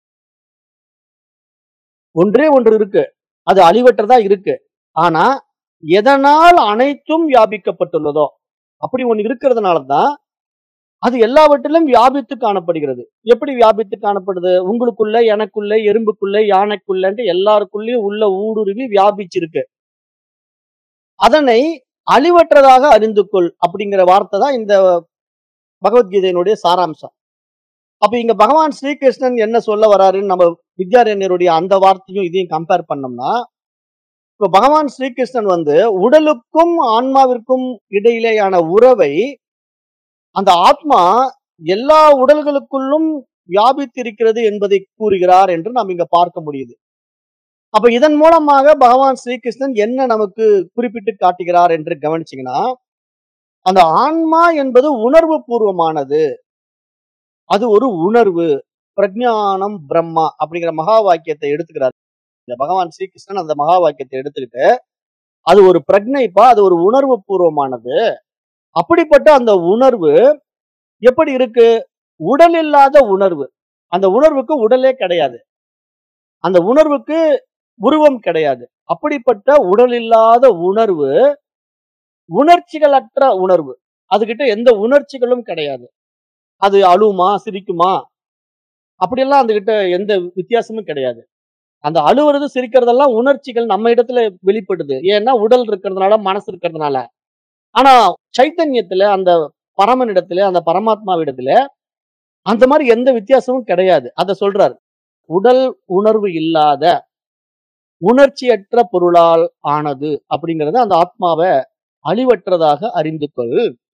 ஒன்றே ஒன்று இருக்கு அது அழிவற்றதா இருக்கு ஆனா எதனால் அனைத்தும் வியாபிக்கப்பட்டுள்ளதோ அப்படி ஒண்ணு இருக்கிறதுனால தான் அது எல்லாவற்றிலும் வியாபித்து காணப்படுகிறது எப்படி வியாபித்து காணப்படுது உங்களுக்குள்ள எனக்குள்ள எறும்புக்குள்ள யானைக்குள்ளன்ட்டு எல்லாருக்குள்ளயும் உள்ள ஊடுருவி வியாபிச்சிருக்கு அதனை அழிவற்றதாக அறிந்து கொள் அப்படிங்கிற வார்த்தை தான் இந்த பகவத்கீதையினுடைய சாராம்சம் அப்ப இங்க பகவான் ஸ்ரீகிருஷ்ணன் என்ன சொல்ல வராருன்னு நம்ம வித்யாரண்யருடைய அந்த வார்த்தையும் இதையும் கம்பேர் பண்ணோம்னா இப்ப பகவான் ஸ்ரீகிருஷ்ணன் வந்து உடலுக்கும் ஆன்மாவிற்கும் இடையிலேயான உறவை அந்த ஆத்மா எல்லா உடல்களுக்குள்ளும் வியாபித்திருக்கிறது என்பதை கூறுகிறார் என்று நாம் இங்க பார்க்க முடியுது அப்ப இதன் மூலமாக பகவான் ஸ்ரீகிருஷ்ணன் என்ன நமக்கு குறிப்பிட்டு காட்டுகிறார் என்று கவனிச்சீங்கன்னா அந்த ஆன்மா என்பது உணர்வு பூர்வமானது அது ஒரு உணர்வு பிரஜானம் பிரம்மா அப்படிங்கிற மகா வாக்கியத்தை எடுத்துக்கிறார் இந்த பகவான் ஸ்ரீகிருஷ்ணன் அந்த மகா வாக்கியத்தை எடுத்துக்கிட்டு அது ஒரு பிரஜைப்பா அது ஒரு உணர்வு பூர்வமானது அப்படிப்பட்ட அந்த உணர்வு எப்படி இருக்கு உடல் இல்லாத உணர்வு அந்த உணர்வுக்கு உடலே கிடையாது அந்த உணர்வுக்கு உருவம் கிடையாது அப்படிப்பட்ட உடல் இல்லாத உணர்வு உணர்ச்சிகளற்ற உணர்வு அதுகிட்ட எந்த உணர்ச்சிகளும் கிடையாது அது அழுமா சிரிக்குமா அப்படியெல்லாம் அதுகிட்ட எந்த வித்தியாசமும் கிடையாது அந்த அழுவுறது சிரிக்கிறதெல்லாம் உணர்ச்சிகள் நம்ம இடத்துல வெளிப்படுது ஏன்னா உடல் இருக்கிறதுனால மனசு இருக்கிறதுனால ஆனா சைத்தன்யத்துல அந்த பரமனிடத்துல அந்த பரமாத்மாவிடத்துல அந்த மாதிரி எந்த வித்தியாசமும் கிடையாது அத சொல்றாரு உடல் உணர்வு இல்லாத உணர்ச்சியற்ற பொருளால் ஆனது அப்படிங்கறது அந்த ஆத்மாவை அழிவற்றதாக அறிந்து கொள்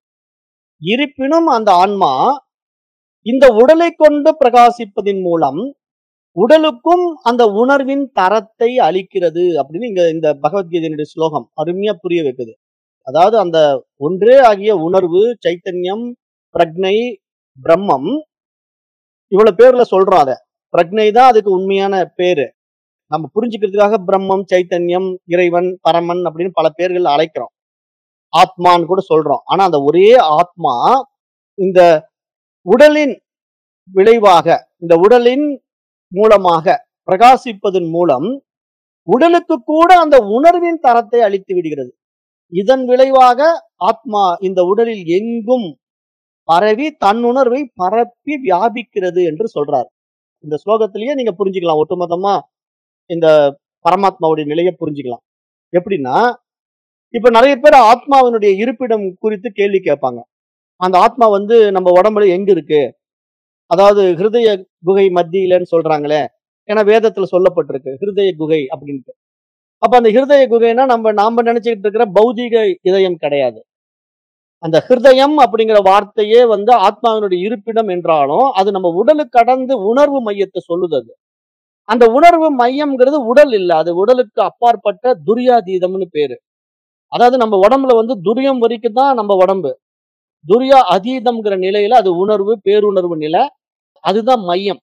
இருப்பினும் அந்த ஆன்மா இந்த உடலை கொண்டு பிரகாசிப்பதின் மூலம் உடலுக்கும் அந்த உணர்வின் தரத்தை அளிக்கிறது அப்படின்னு இங்க இந்த பகவத்கீதையினுடைய ஸ்லோகம் அருமையா புரிய வைக்குது அதாவது அந்த ஒன்றே ஆகிய உணர்வு சைத்தன்யம் பிரக்னை பிரம்மம் இவ்வளவு பேர்ல சொல்றோம் அத பிரக்னை தான் அதுக்கு உண்மையான பேரு நம்ம புரிஞ்சுக்கிறதுக்காக பிரம்மம் சைத்தன்யம் இறைவன் பரமன் அப்படின்னு பல பேர்கள் அழைக்கிறோம் ஆத்மான்னு கூட சொல்றோம் ஆனா அந்த ஒரே ஆத்மா இந்த உடலின் விளைவாக இந்த உடலின் மூலமாக பிரகாசிப்பதன் மூலம் உடலுக்கு கூட அந்த உணர்வின் தரத்தை அளித்து விடுகிறது இதன் விளைவாக ஆத்மா இந்த உடலில் எங்கும் பரவி தன் உணர்வை பரப்பி வியாபிக்கிறது என்று சொல்றார் இந்த ஸ்லோகத்திலேயே நீங்க புரிஞ்சுக்கலாம் ஒட்டுமொத்தமா இந்த பரமாத்மாவுடைய நிலையை புரிஞ்சுக்கலாம் எப்படின்னா இப்ப நிறைய பேர் ஆத்மாவினுடைய இருப்பிடம் குறித்து கேள்வி கேட்பாங்க அந்த ஆத்மா வந்து நம்ம உடம்புல எங்க இருக்கு அதாவது ஹிருதய குகை மத்தியிலன்னு சொல்றாங்களே ஏன்னா வேதத்துல சொல்லப்பட்டிருக்கு ஹிருதய குகை அப்படின்ட்டு அப்ப அந்த ஹிருதய குகைனா நம்ம நாம நினைச்சுக்கிட்டு இருக்கிற பௌதிக இதயம் கிடையாது அந்த ஹிருதயம் அப்படிங்கிற வார்த்தையே வந்து ஆத்மாவினுடைய இருப்பிடம் என்றாலும் அது நம்ம உடலுக்கு கடந்து உணர்வு மையத்தை சொல்லுது அது அந்த உணர்வு மையம்ங்கிறது உடல் இல்ல அது உடலுக்கு அப்பாற்பட்ட துரியாதீதம்னு பேரு அதாவது நம்ம உடம்புல வந்து துரியம் வரைக்கும் தான் நம்ம உடம்பு துரியா அதீதம்ங்கிற நிலையில அது உணர்வு பேருணர்வு நிலை அதுதான் மையம்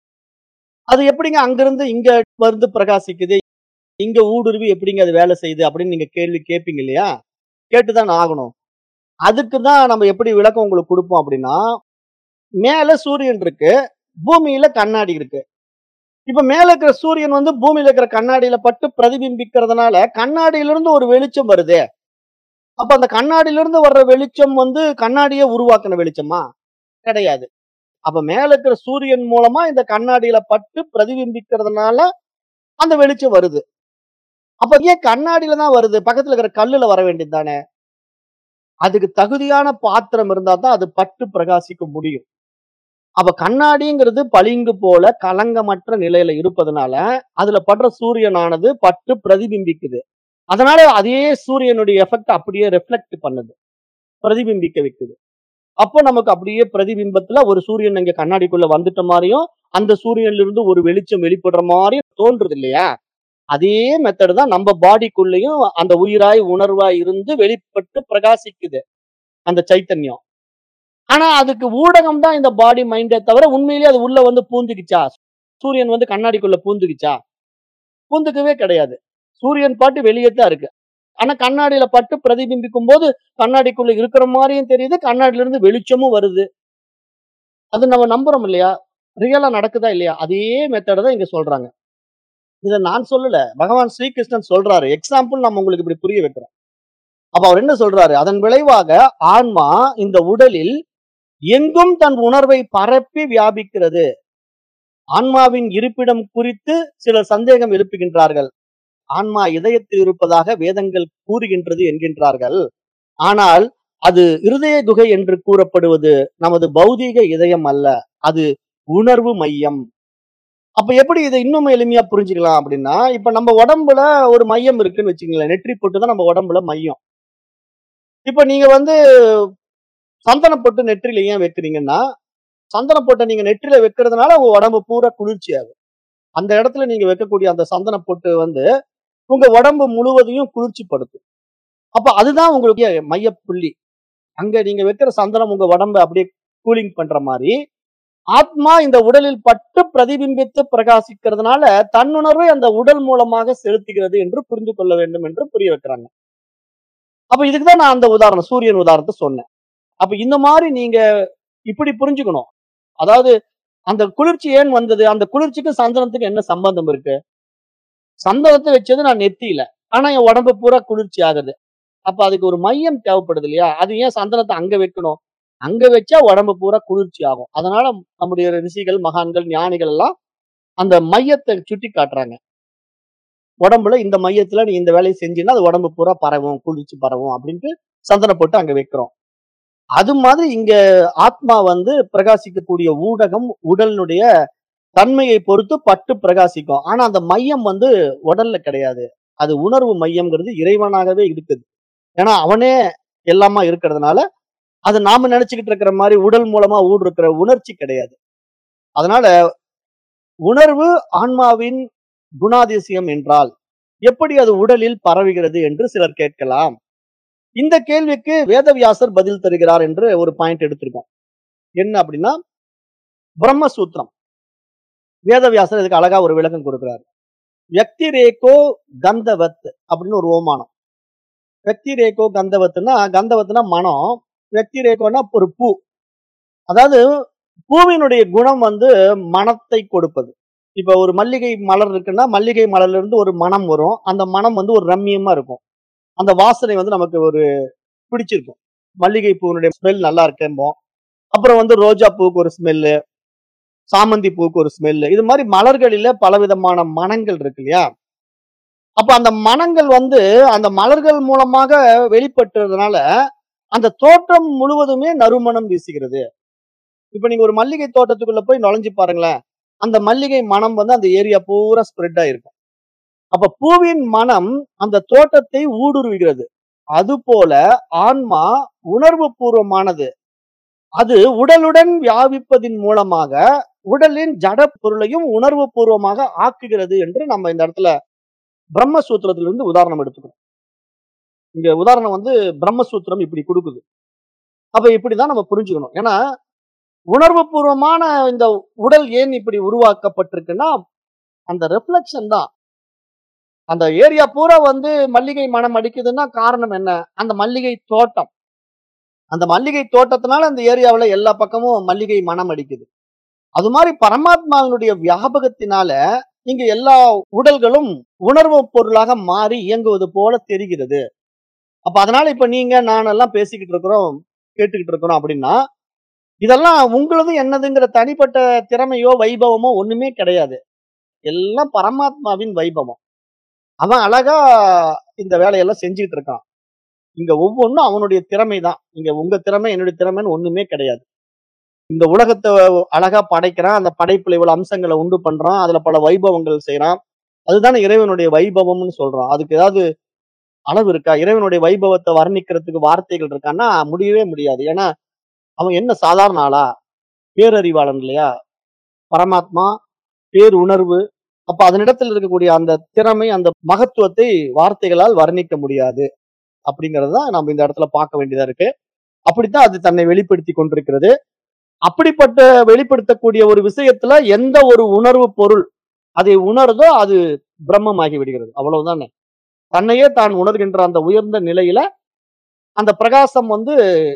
அது எப்படிங்க அங்கிருந்து இங்க வந்து பிரகாசிக்குது இங்க ஊடுருவி எப்படிங்க அது வேலை செய்யுது அப்படின்னு நீங்க கேள்வி கேட்பீங்க இல்லையா கேட்டுதான் ஆகணும் அதுக்கு தான் நம்ம எப்படி விளக்கம் உங்களுக்கு கொடுப்போம் அப்படின்னா மேல சூரியன் இருக்கு பூமியில கண்ணாடி இருக்கு இப்ப மேல இருக்கிற சூரியன் வந்து பூமியில இருக்கிற கண்ணாடியில பட்டு பிரதிபிம்பிக்கிறதுனால கண்ணாடியில இருந்து ஒரு வெளிச்சம் வருது அப்ப அந்த கண்ணாடியில இருந்து வர்ற வெளிச்சம் வந்து கண்ணாடியை உருவாக்கின வெளிச்சமா கிடையாது அப்ப மேல இருக்கிற சூரியன் மூலமா இந்த கண்ணாடியில பட்டு பிரதிபிம்பிக்கிறதுனால அந்த வெளிச்சம் வருது அப்ப ஏன் கண்ணாடியில தான் வருது பக்கத்துல இருக்கிற கல்லுல வர வேண்டியது தானே அதுக்கு தகுதியான பாத்திரம் இருந்தா தான் அது பட்டு பிரகாசிக்க முடியும் அப்ப கண்ணாடிங்கிறது பளிங்கு போல கலங்கமற்ற நிலையில இருப்பதனால அதுல படுற சூரியனானது பட்டு பிரதிபிம்பிக்குது அதனால அதே சூரியனுடைய எஃபெக்ட் அப்படியே ரெஃப்ளெக்ட் பண்ணுது பிரதிபிம்பிக்க வைக்குது அப்போ நமக்கு அப்படியே பிரதிபிம்பத்துல ஒரு சூரியன் இங்க கண்ணாடிக்குள்ள வந்துட்ட மாதிரியும் அந்த சூரியன்ல இருந்து ஒரு வெளிச்சம் வெளிப்படுற மாதிரியும் தோன்றுது இல்லையா அதே மெத்தட் தான் நம்ம பாடிக்குள்ளேயும் அந்த உயிராய் உணர்வாய் இருந்து வெளிப்பட்டு பிரகாசிக்குது அந்த சைத்தன்யம் ஆனா அதுக்கு ஊடகம் தான் இந்த பாடி மைண்டே தவிர உண்மையிலேயே அது உள்ள வந்து பூந்துக்குச்சா சூரியன் வந்து கண்ணாடிக்குள்ள பூந்துக்குச்சா பூந்துக்கவே கிடையாது சூரியன் பாட்டு வெளியே தான் இருக்கு ஆனா கண்ணாடியில பட்டு பிரதிபிம்பிக்கும் போது கண்ணாடிக்குள்ள இருக்கிற மாதிரியும் தெரியுது கண்ணாடியில இருந்து வெளிச்சமும் வருது அது நம்ம நம்புறோம் இல்லையா ரியலா நடக்குதா இல்லையா அதே மெத்தட தான் இங்க சொல்றாங்க இதை நான் சொல்லல பகவான் ஸ்ரீகிருஷ்ணன் சொல்றாரு எக்ஸாம்பிள் நம்ம உங்களுக்கு இப்படி புரிய வைக்கிறோம் அப்ப அவர் என்ன சொல்றாரு அதன் விளைவாக ஆன்மா இந்த உடலில் எங்கும் தன் உணர்வை பரப்பி வியாபிக்கிறது ஆன்மாவின் இருப்பிடம் குறித்து சிலர் சந்தேகம் எழுப்புகின்றார்கள் ஆன்மா இதயத்தில் இருப்பதாக வேதங்கள் கூறுகின்றது என்கின்றார்கள் ஆனால் அது இருதய குகை என்று கூறப்படுவது நமது பௌதீக இதயம் அல்ல அது உணர்வு மையம் அப்ப எப்படி இதை இன்னும் எளிமையா புரிஞ்சுக்கலாம் அப்படின்னா இப்ப நம்ம உடம்புல ஒரு மையம் இருக்குன்னு வச்சுங்களேன் நெற்றி பொட்டு தான் நம்ம உடம்புல மையம் இப்ப நீங்க வந்து சந்தன பொட்டு நெற்றில ஏன் வைக்கிறீங்கன்னா சந்தன பொட்டை நீங்க நெற்றில வைக்கிறதுனால உங்க உடம்பு பூரா குளிர்ச்சி ஆகும் அந்த இடத்துல நீங்க வைக்கக்கூடிய அந்த சந்தன பொட்டு வந்து உங்க உடம்பு முழுவதையும் குளிர்ச்சிப்படுத்தும் அப்ப அதுதான் உங்களுக்கு மைய புள்ளி அங்க நீங்க வைக்கிற சந்தனம் உங்க உடம்ப அப்படியே கூலிங் பண்ற மாதிரி ஆத்மா இந்த உடலில் பட்டு பிரதிபிம்பித்து பிரகாசிக்கிறதுனால தன்னுணர்வை அந்த உடல் மூலமாக செலுத்துகிறது என்று புரிந்து கொள்ள வேண்டும் என்று புரிய வைக்கிறாங்க அப்ப இதுக்குதான் நான் அந்த உதாரணம் சூரியன் உதாரணத்தை சொன்னேன் அப்ப இந்த மாதிரி நீங்க இப்படி புரிஞ்சுக்கணும் அதாவது அந்த குளிர்ச்சி ஏன் வந்தது அந்த குளிர்ச்சிக்கும் சந்தனத்துக்கும் என்ன சம்பந்தம் இருக்கு சந்தனத்தை வச்சது நான் நெத்தியில ஆனா என் உடம்பு பூரா குளிர்ச்சி ஆகுது அப்ப அதுக்கு ஒரு மையம் தேவைப்படுது இல்லையா அது ஏன் சந்தனத்தை அங்க வைக்கணும் அங்க வச்சா உடம்பு பூரா குளிர்ச்சி ஆகும் அதனால நம்முடைய ரிஷிகள் மகான்கள் ஞானிகள் எல்லாம் அந்த மையத்தை சுட்டி காட்டுறாங்க உடம்புல இந்த மையத்துல நீ இந்த வேலையை செஞ்சீங்கன்னா அது உடம்பு பூரா பரவும் குளிர்ச்சி பரவும் அப்படின்ட்டு சந்தனம் போட்டு அங்க வைக்கிறோம் அது மாதிரி இங்க ஆத்மா வந்து பிரகாசிக்கக்கூடிய ஊடகம் உடலினுடைய தன்மையை பொறுத்து பட்டு பிரகாசிக்கும் ஆனா அந்த மையம் வந்து உடல்ல கிடையாது அது உணர்வு மையம்ங்கிறது இறைவனாகவே இருக்குது ஏன்னா அவனே எல்லாமா இருக்கிறதுனால அது நாம நினைச்சுக்கிட்டு இருக்கிற மாதிரி உடல் மூலமா ஊடுருக்கிற உணர்ச்சி கிடையாது அதனால உணர்வு ஆன்மாவின் குணாதிசயம் என்றால் எப்படி அது உடலில் பரவுகிறது என்று சிலர் கேட்கலாம் இந்த கேள்விக்கு வேதவியாசர் பதில் தருகிறார் என்று ஒரு பாயிண்ட் எடுத்திருக்கோம் என்ன அப்படின்னா பிரம்மசூத்திரம் வேதவியாசர் இதுக்கு அழகா ஒரு விளக்கம் கொடுக்கிறார் வியக்தி ரேகோ கந்தவத் அப்படின்னு ஒரு ஓமானம் வியக்தி ரேகோ கந்தவத்துனா கந்தவத்துனா மனம் வியக்தி ரேகோனா ஒரு பூ அதாவது பூவினுடைய குணம் வந்து மனத்தை கொடுப்பது இப்ப ஒரு மல்லிகை மலர் இருக்குன்னா மல்லிகை மலர்ல இருந்து ஒரு மனம் வரும் அந்த மனம் வந்து ஒரு ரம்மியமா இருக்கும் அந்த வாசனை வந்து நமக்கு ஒரு பிடிச்சிருக்கும் மல்லிகை பூவினுடைய ஸ்மெல் நல்லா இருக்கேம்போம் அப்புறம் வந்து ரோஜா பூவுக்கு ஒரு ஸ்மெல்லு சாமந்தி பூவுக்கு ஒரு ஸ்மெல்லு இது மாதிரி மலர்களில பலவிதமான மனங்கள் இருக்கு இல்லையா அப்ப அந்த மனங்கள் வந்து அந்த மலர்கள் மூலமாக வெளிப்பட்டுறதுனால அந்த தோற்றம் முழுவதுமே நறுமணம் வீசுகிறது இப்ப நீங்க ஒரு மல்லிகை தோட்டத்துக்குள்ள போய் நுழைஞ்சு பாருங்களேன் அந்த மல்லிகை மனம் வந்து அந்த ஏரியா பூரா ஸ்ப்ரெட் ஆயிருக்கும் அப்ப பூவின் மனம் அந்த தோட்டத்தை ஊடுருவுகிறது அதுபோல ஆன்மா உணர்வு பூர்வமானது அது உடலுடன் வியாபிப்பதின் மூலமாக உடலின் ஜட பொருளையும் உணர்வு பூர்வமாக ஆக்குகிறது என்று நம்ம இந்த இடத்துல பிரம்மசூத்திரத்திலிருந்து உதாரணம் எடுத்துக்கிறோம் இங்க உதாரணம் வந்து பிரம்மசூத்திரம் இப்படி கொடுக்குது அப்ப இப்படிதான் நம்ம புரிஞ்சுக்கணும் ஏன்னா உணர்வு பூர்வமான இந்த உடல் ஏன் இப்படி உருவாக்கப்பட்டிருக்குன்னா அந்த ரெஃப்ளெக்ஷன் தான் அந்த ஏரியா பூரா வந்து மல்லிகை மனம் அடிக்குதுன்னா காரணம் என்ன அந்த மல்லிகை தோட்டம் அந்த மல்லிகை தோட்டத்தினால அந்த ஏரியாவுல எல்லா பக்கமும் மல்லிகை மனம் அடிக்குது அது மாதிரி பரமாத்மாவினுடைய வியாபகத்தினால இங்க எல்லா உடல்களும் உணர்வு பொருளாக மாறி இயங்குவது போல தெரிகிறது அப்ப அதனால இப்ப நீங்க நான் எல்லாம் பேசிக்கிட்டு இருக்கிறோம் கேட்டுக்கிட்டு இருக்கிறோம் அப்படின்னா இதெல்லாம் உங்களது என்னதுங்கிற தனிப்பட்ட திறமையோ வைபவமோ ஒண்ணுமே கிடையாது எல்லாம் பரமாத்மாவின் வைபவம் அவன் அழகா இந்த வேலையெல்லாம் செஞ்சுக்கிட்டு இருக்கான் இங்க ஒவ்வொன்றும் அவனுடைய திறமை தான் இங்க உங்க திறமை என்னுடைய திறமைன்னு ஒண்ணுமே கிடையாது இந்த உலகத்தை அழகா படைக்கிறான் அந்த படைப்புல இவ்வளவு அம்சங்களை உண்டு பண்றான் அதுல பல வைபவங்கள் செய்யறான் அதுதானே இறைவனுடைய வைபவம்னு சொல்றான் அதுக்கு ஏதாவது அளவு இருக்கா இறைவனுடைய வைபவத்தை வர்ணிக்கிறதுக்கு வார்த்தைகள் இருக்கான்னா முடியவே முடியாது ஏன்னா அவன் என்ன சாதாரண ஆளா பேரறிவாளன் இல்லையா பரமாத்மா பேருணர்வு அப்ப அதனிடத்தில் இருக்கக்கூடிய அந்த திறமை அந்த மகத்துவத்தை வார்த்தைகளால் வர்ணிக்க முடியாது அப்படிங்கறது தான் நம்ம இந்த இடத்துல பார்க்க வேண்டியதா இருக்கு அப்படித்தான் அது தன்னை வெளிப்படுத்தி கொண்டிருக்கிறது அப்படிப்பட்ட வெளிப்படுத்தக்கூடிய ஒரு விஷயத்துல எந்த ஒரு உணர்வு பொருள் அதை உணருதோ அது பிரம்மமாகி விடுகிறது அவ்வளவுதானே தன்னையே தான் உணர்கின்ற அந்த உயர்ந்த நிலையில அந்த பிரகாசம் வந்து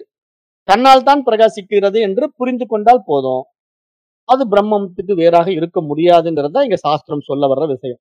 தன்னால் தான் பிரகாசிக்கிறது என்று புரிந்து கொண்டால் போதும் அது பிரம்மத்துக்கு வேறாக இருக்க முடியாதுங்கிறது தான் இங்க சாஸ்திரம் சொல்ல வர்ற விஷயம்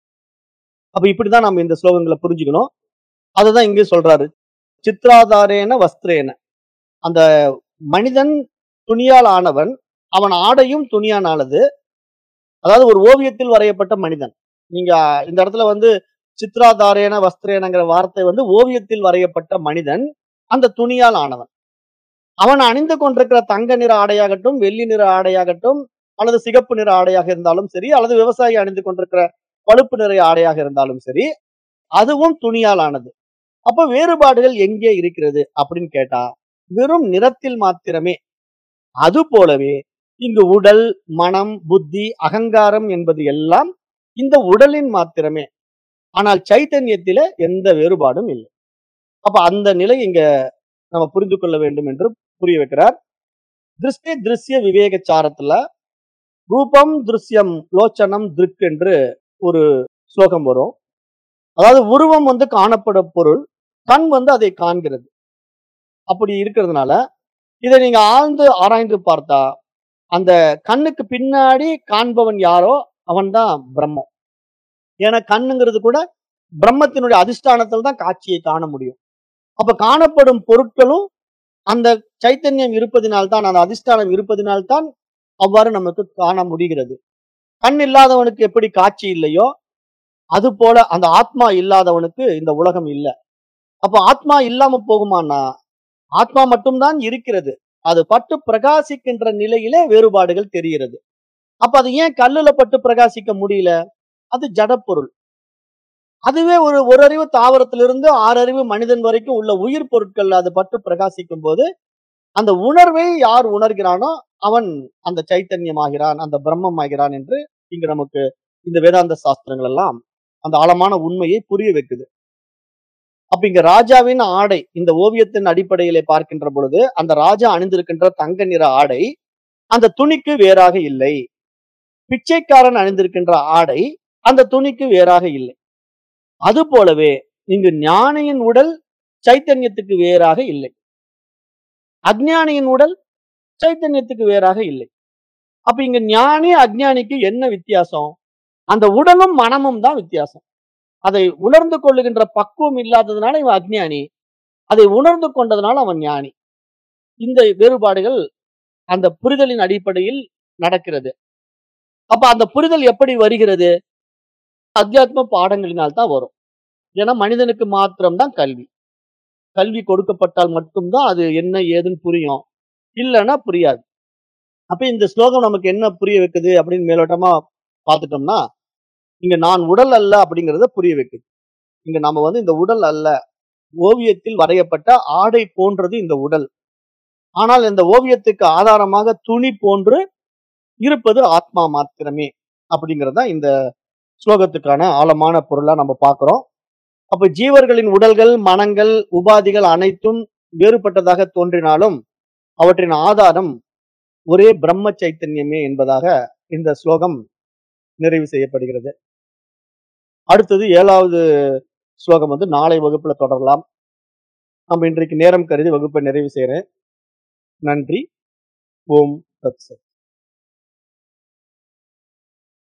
அப்ப இப்படிதான் நம்ம இந்த ஸ்லோகங்களை புரிஞ்சுக்கணும் அதுதான் இங்கே சொல்றாரு சித்ராதாரேன வஸ்திரேன அந்த மனிதன் துணியால் ஆனவன் அவன் ஆடையும் துணியால் ஆனது அதாவது ஒரு ஓவியத்தில் வரையப்பட்ட மனிதன் நீங்க இந்த இடத்துல வந்து சித்ராதாரேன வஸ்திரேனங்கிற வார்த்தை வந்து ஓவியத்தில் வரையப்பட்ட மனிதன் அந்த துணியால் ஆனவன் அவன் அணிந்து கொண்டிருக்கிற தங்க நிற ஆடையாகட்டும் வெள்ளி நிற ஆடையாகட்டும் அல்லது சிகப்பு நிற ஆடையாக இருந்தாலும் சரி அல்லது விவசாயி அணிந்து கொண்டிருக்கிற பழுப்பு நிற ஆடையாக இருந்தாலும் சரி அதுவும் துணியால் ஆனது அப்ப வேறுபாடுகள் எங்கே இருக்கிறது அப்படின்னு கேட்டா வெறும் நிறத்தில் மாத்திரமே அது போலவே இங்கு உடல் மனம் புத்தி அகங்காரம் என்பது எல்லாம் இந்த உடலின் மாத்திரமே ஆனால் சைத்தன்யத்தில எந்த வேறுபாடும் இல்லை அப்ப அந்த நிலை இங்க நம்ம புரிந்து கொள்ள வேண்டும் என்று புரிய வைக்கிறார் திருஷ்டி திருஷ்ய விவேக சாரத்துல ரூபம் திருஷ்யம் லோச்சனம் திருக் என்று ஒரு ஸ்லோகம் வரும் அதாவது உருவம் வந்து காணப்படும் பொருள் கண் வந்து அதை காண்கிறது அப்படி இருக்கிறதுனால இதை நீங்க ஆழ்ந்து ஆராய்ந்து பார்த்தா அந்த கண்ணுக்கு பின்னாடி காண்பவன் யாரோ அவன்தான் பிரம்மம் ஏன்னா கண்ணுங்கிறது கூட பிரம்மத்தினுடைய அதிஷ்டானத்தில் தான் காட்சியை காண முடியும் அப்ப காணப்படும் பொருட்களும் அந்த சைத்தன்யம் இருப்பதினால்தான் அந்த அதிஷ்டானம் இருப்பதினால்தான் அவ்வாறு நமக்கு காண முடிகிறது கண் இல்லாதவனுக்கு எப்படி காட்சி இல்லையோ அது போல அந்த ஆத்மா இல்லாதவனுக்கு இந்த உலகம் இல்லை அப்ப ஆத்மா இல்லாம போகுமானா ஆத்மா மட்டும்தான் இருக்கிறது அது பட்டு பிரகாசிக்கின்ற நிலையிலே வேறுபாடுகள் தெரிகிறது அப்ப அது ஏன் கல்லுல பட்டு பிரகாசிக்க முடியல அது ஜடப்பொருள் அதுவே ஒரு ஒரு அறிவு தாவரத்திலிருந்து ஆறு அறிவு மனிதன் வரைக்கும் உள்ள உயிர் பொருட்கள் அது பட்டு பிரகாசிக்கும் போது அந்த உணர்வை யார் உணர்கிறானோ அவன் அந்த சைத்தன்யம் ஆகிறான் அந்த பிரம்மம் ஆகிறான் என்று இங்கு நமக்கு இந்த வேதாந்த சாஸ்திரங்கள் எல்லாம் அந்த ஆழமான உண்மையை புரிய வைக்குது அப்ப இங்க ராஜாவின் ஆடை இந்த ஓவியத்தின் அடிப்படையிலே பார்க்கின்ற பொழுது அந்த ராஜா அணிந்திருக்கின்ற தங்க நிற ஆடை அந்த துணிக்கு வேறாக இல்லை பிச்சைக்காரன் அணிந்திருக்கின்ற ஆடை அந்த துணிக்கு வேறாக இல்லை அது போலவே இங்கு ஞானியின் உடல் சைத்தன்யத்துக்கு வேறாக இல்லை அஜ்ஞானியின் உடல் சைத்தன்யத்துக்கு வேறாக இல்லை அப்ப இங்க ஞானி அஜ்ஞானிக்கு என்ன வித்தியாசம் அந்த உடலும் மனமும் தான் வித்தியாசம் அதை உணர்ந்து கொள்ளுகின்ற பக்குவம் இல்லாததுனால இவன் அஜ்ஞானி அதை உணர்ந்து கொண்டதுனால அவன் ஞானி இந்த வேறுபாடுகள் அந்த புரிதலின் அடிப்படையில் நடக்கிறது அப்ப அந்த புரிதல் எப்படி வருகிறது அத்தியாத்ம பாடங்களினால் தான் வரும் ஏன்னா மனிதனுக்கு மாத்திரம்தான் கல்வி கல்வி கொடுக்கப்பட்டால் மட்டும்தான் அது என்ன ஏதுன்னு புரியும் இல்லைன்னா புரியாது அப்ப இந்த ஸ்லோகம் நமக்கு என்ன புரிய வைக்குது அப்படின்னு மேலோட்டமா பார்த்துட்டோம்னா இங்க நான் உடல் அல்ல அப்படிங்கறத புரிய வைக்குது இங்க நாம வந்து இந்த உடல் அல்ல ஓவியத்தில் வரையப்பட்ட ஆடை போன்றது இந்த உடல் ஆனால் இந்த ஓவியத்துக்கு ஆதாரமாக துணி போன்று இருப்பது ஆத்மா மாத்திரமே அப்படிங்கறத இந்த ஸ்லோகத்துக்கான ஆழமான பொருளா நம்ம பார்க்கிறோம் அப்ப ஜீவர்களின் உடல்கள் மனங்கள் உபாதிகள் அனைத்தும் வேறுபட்டதாக தோன்றினாலும் அவற்றின் ஆதாரம் ஒரே பிரம்ம சைத்தன்யமே என்பதாக இந்த ஸ்லோகம் நிறைவு செய்யப்படுகிறது அடுத்தது ஏழாவது ஸ்லோகம் வந்து நாளை வகுப்புல தொடரலாம் நம்ம இன்றைக்கு நேரம் கருதி வகுப்பை நிறைவு செய்யறேன் நன்றி ஓம் தத்சத்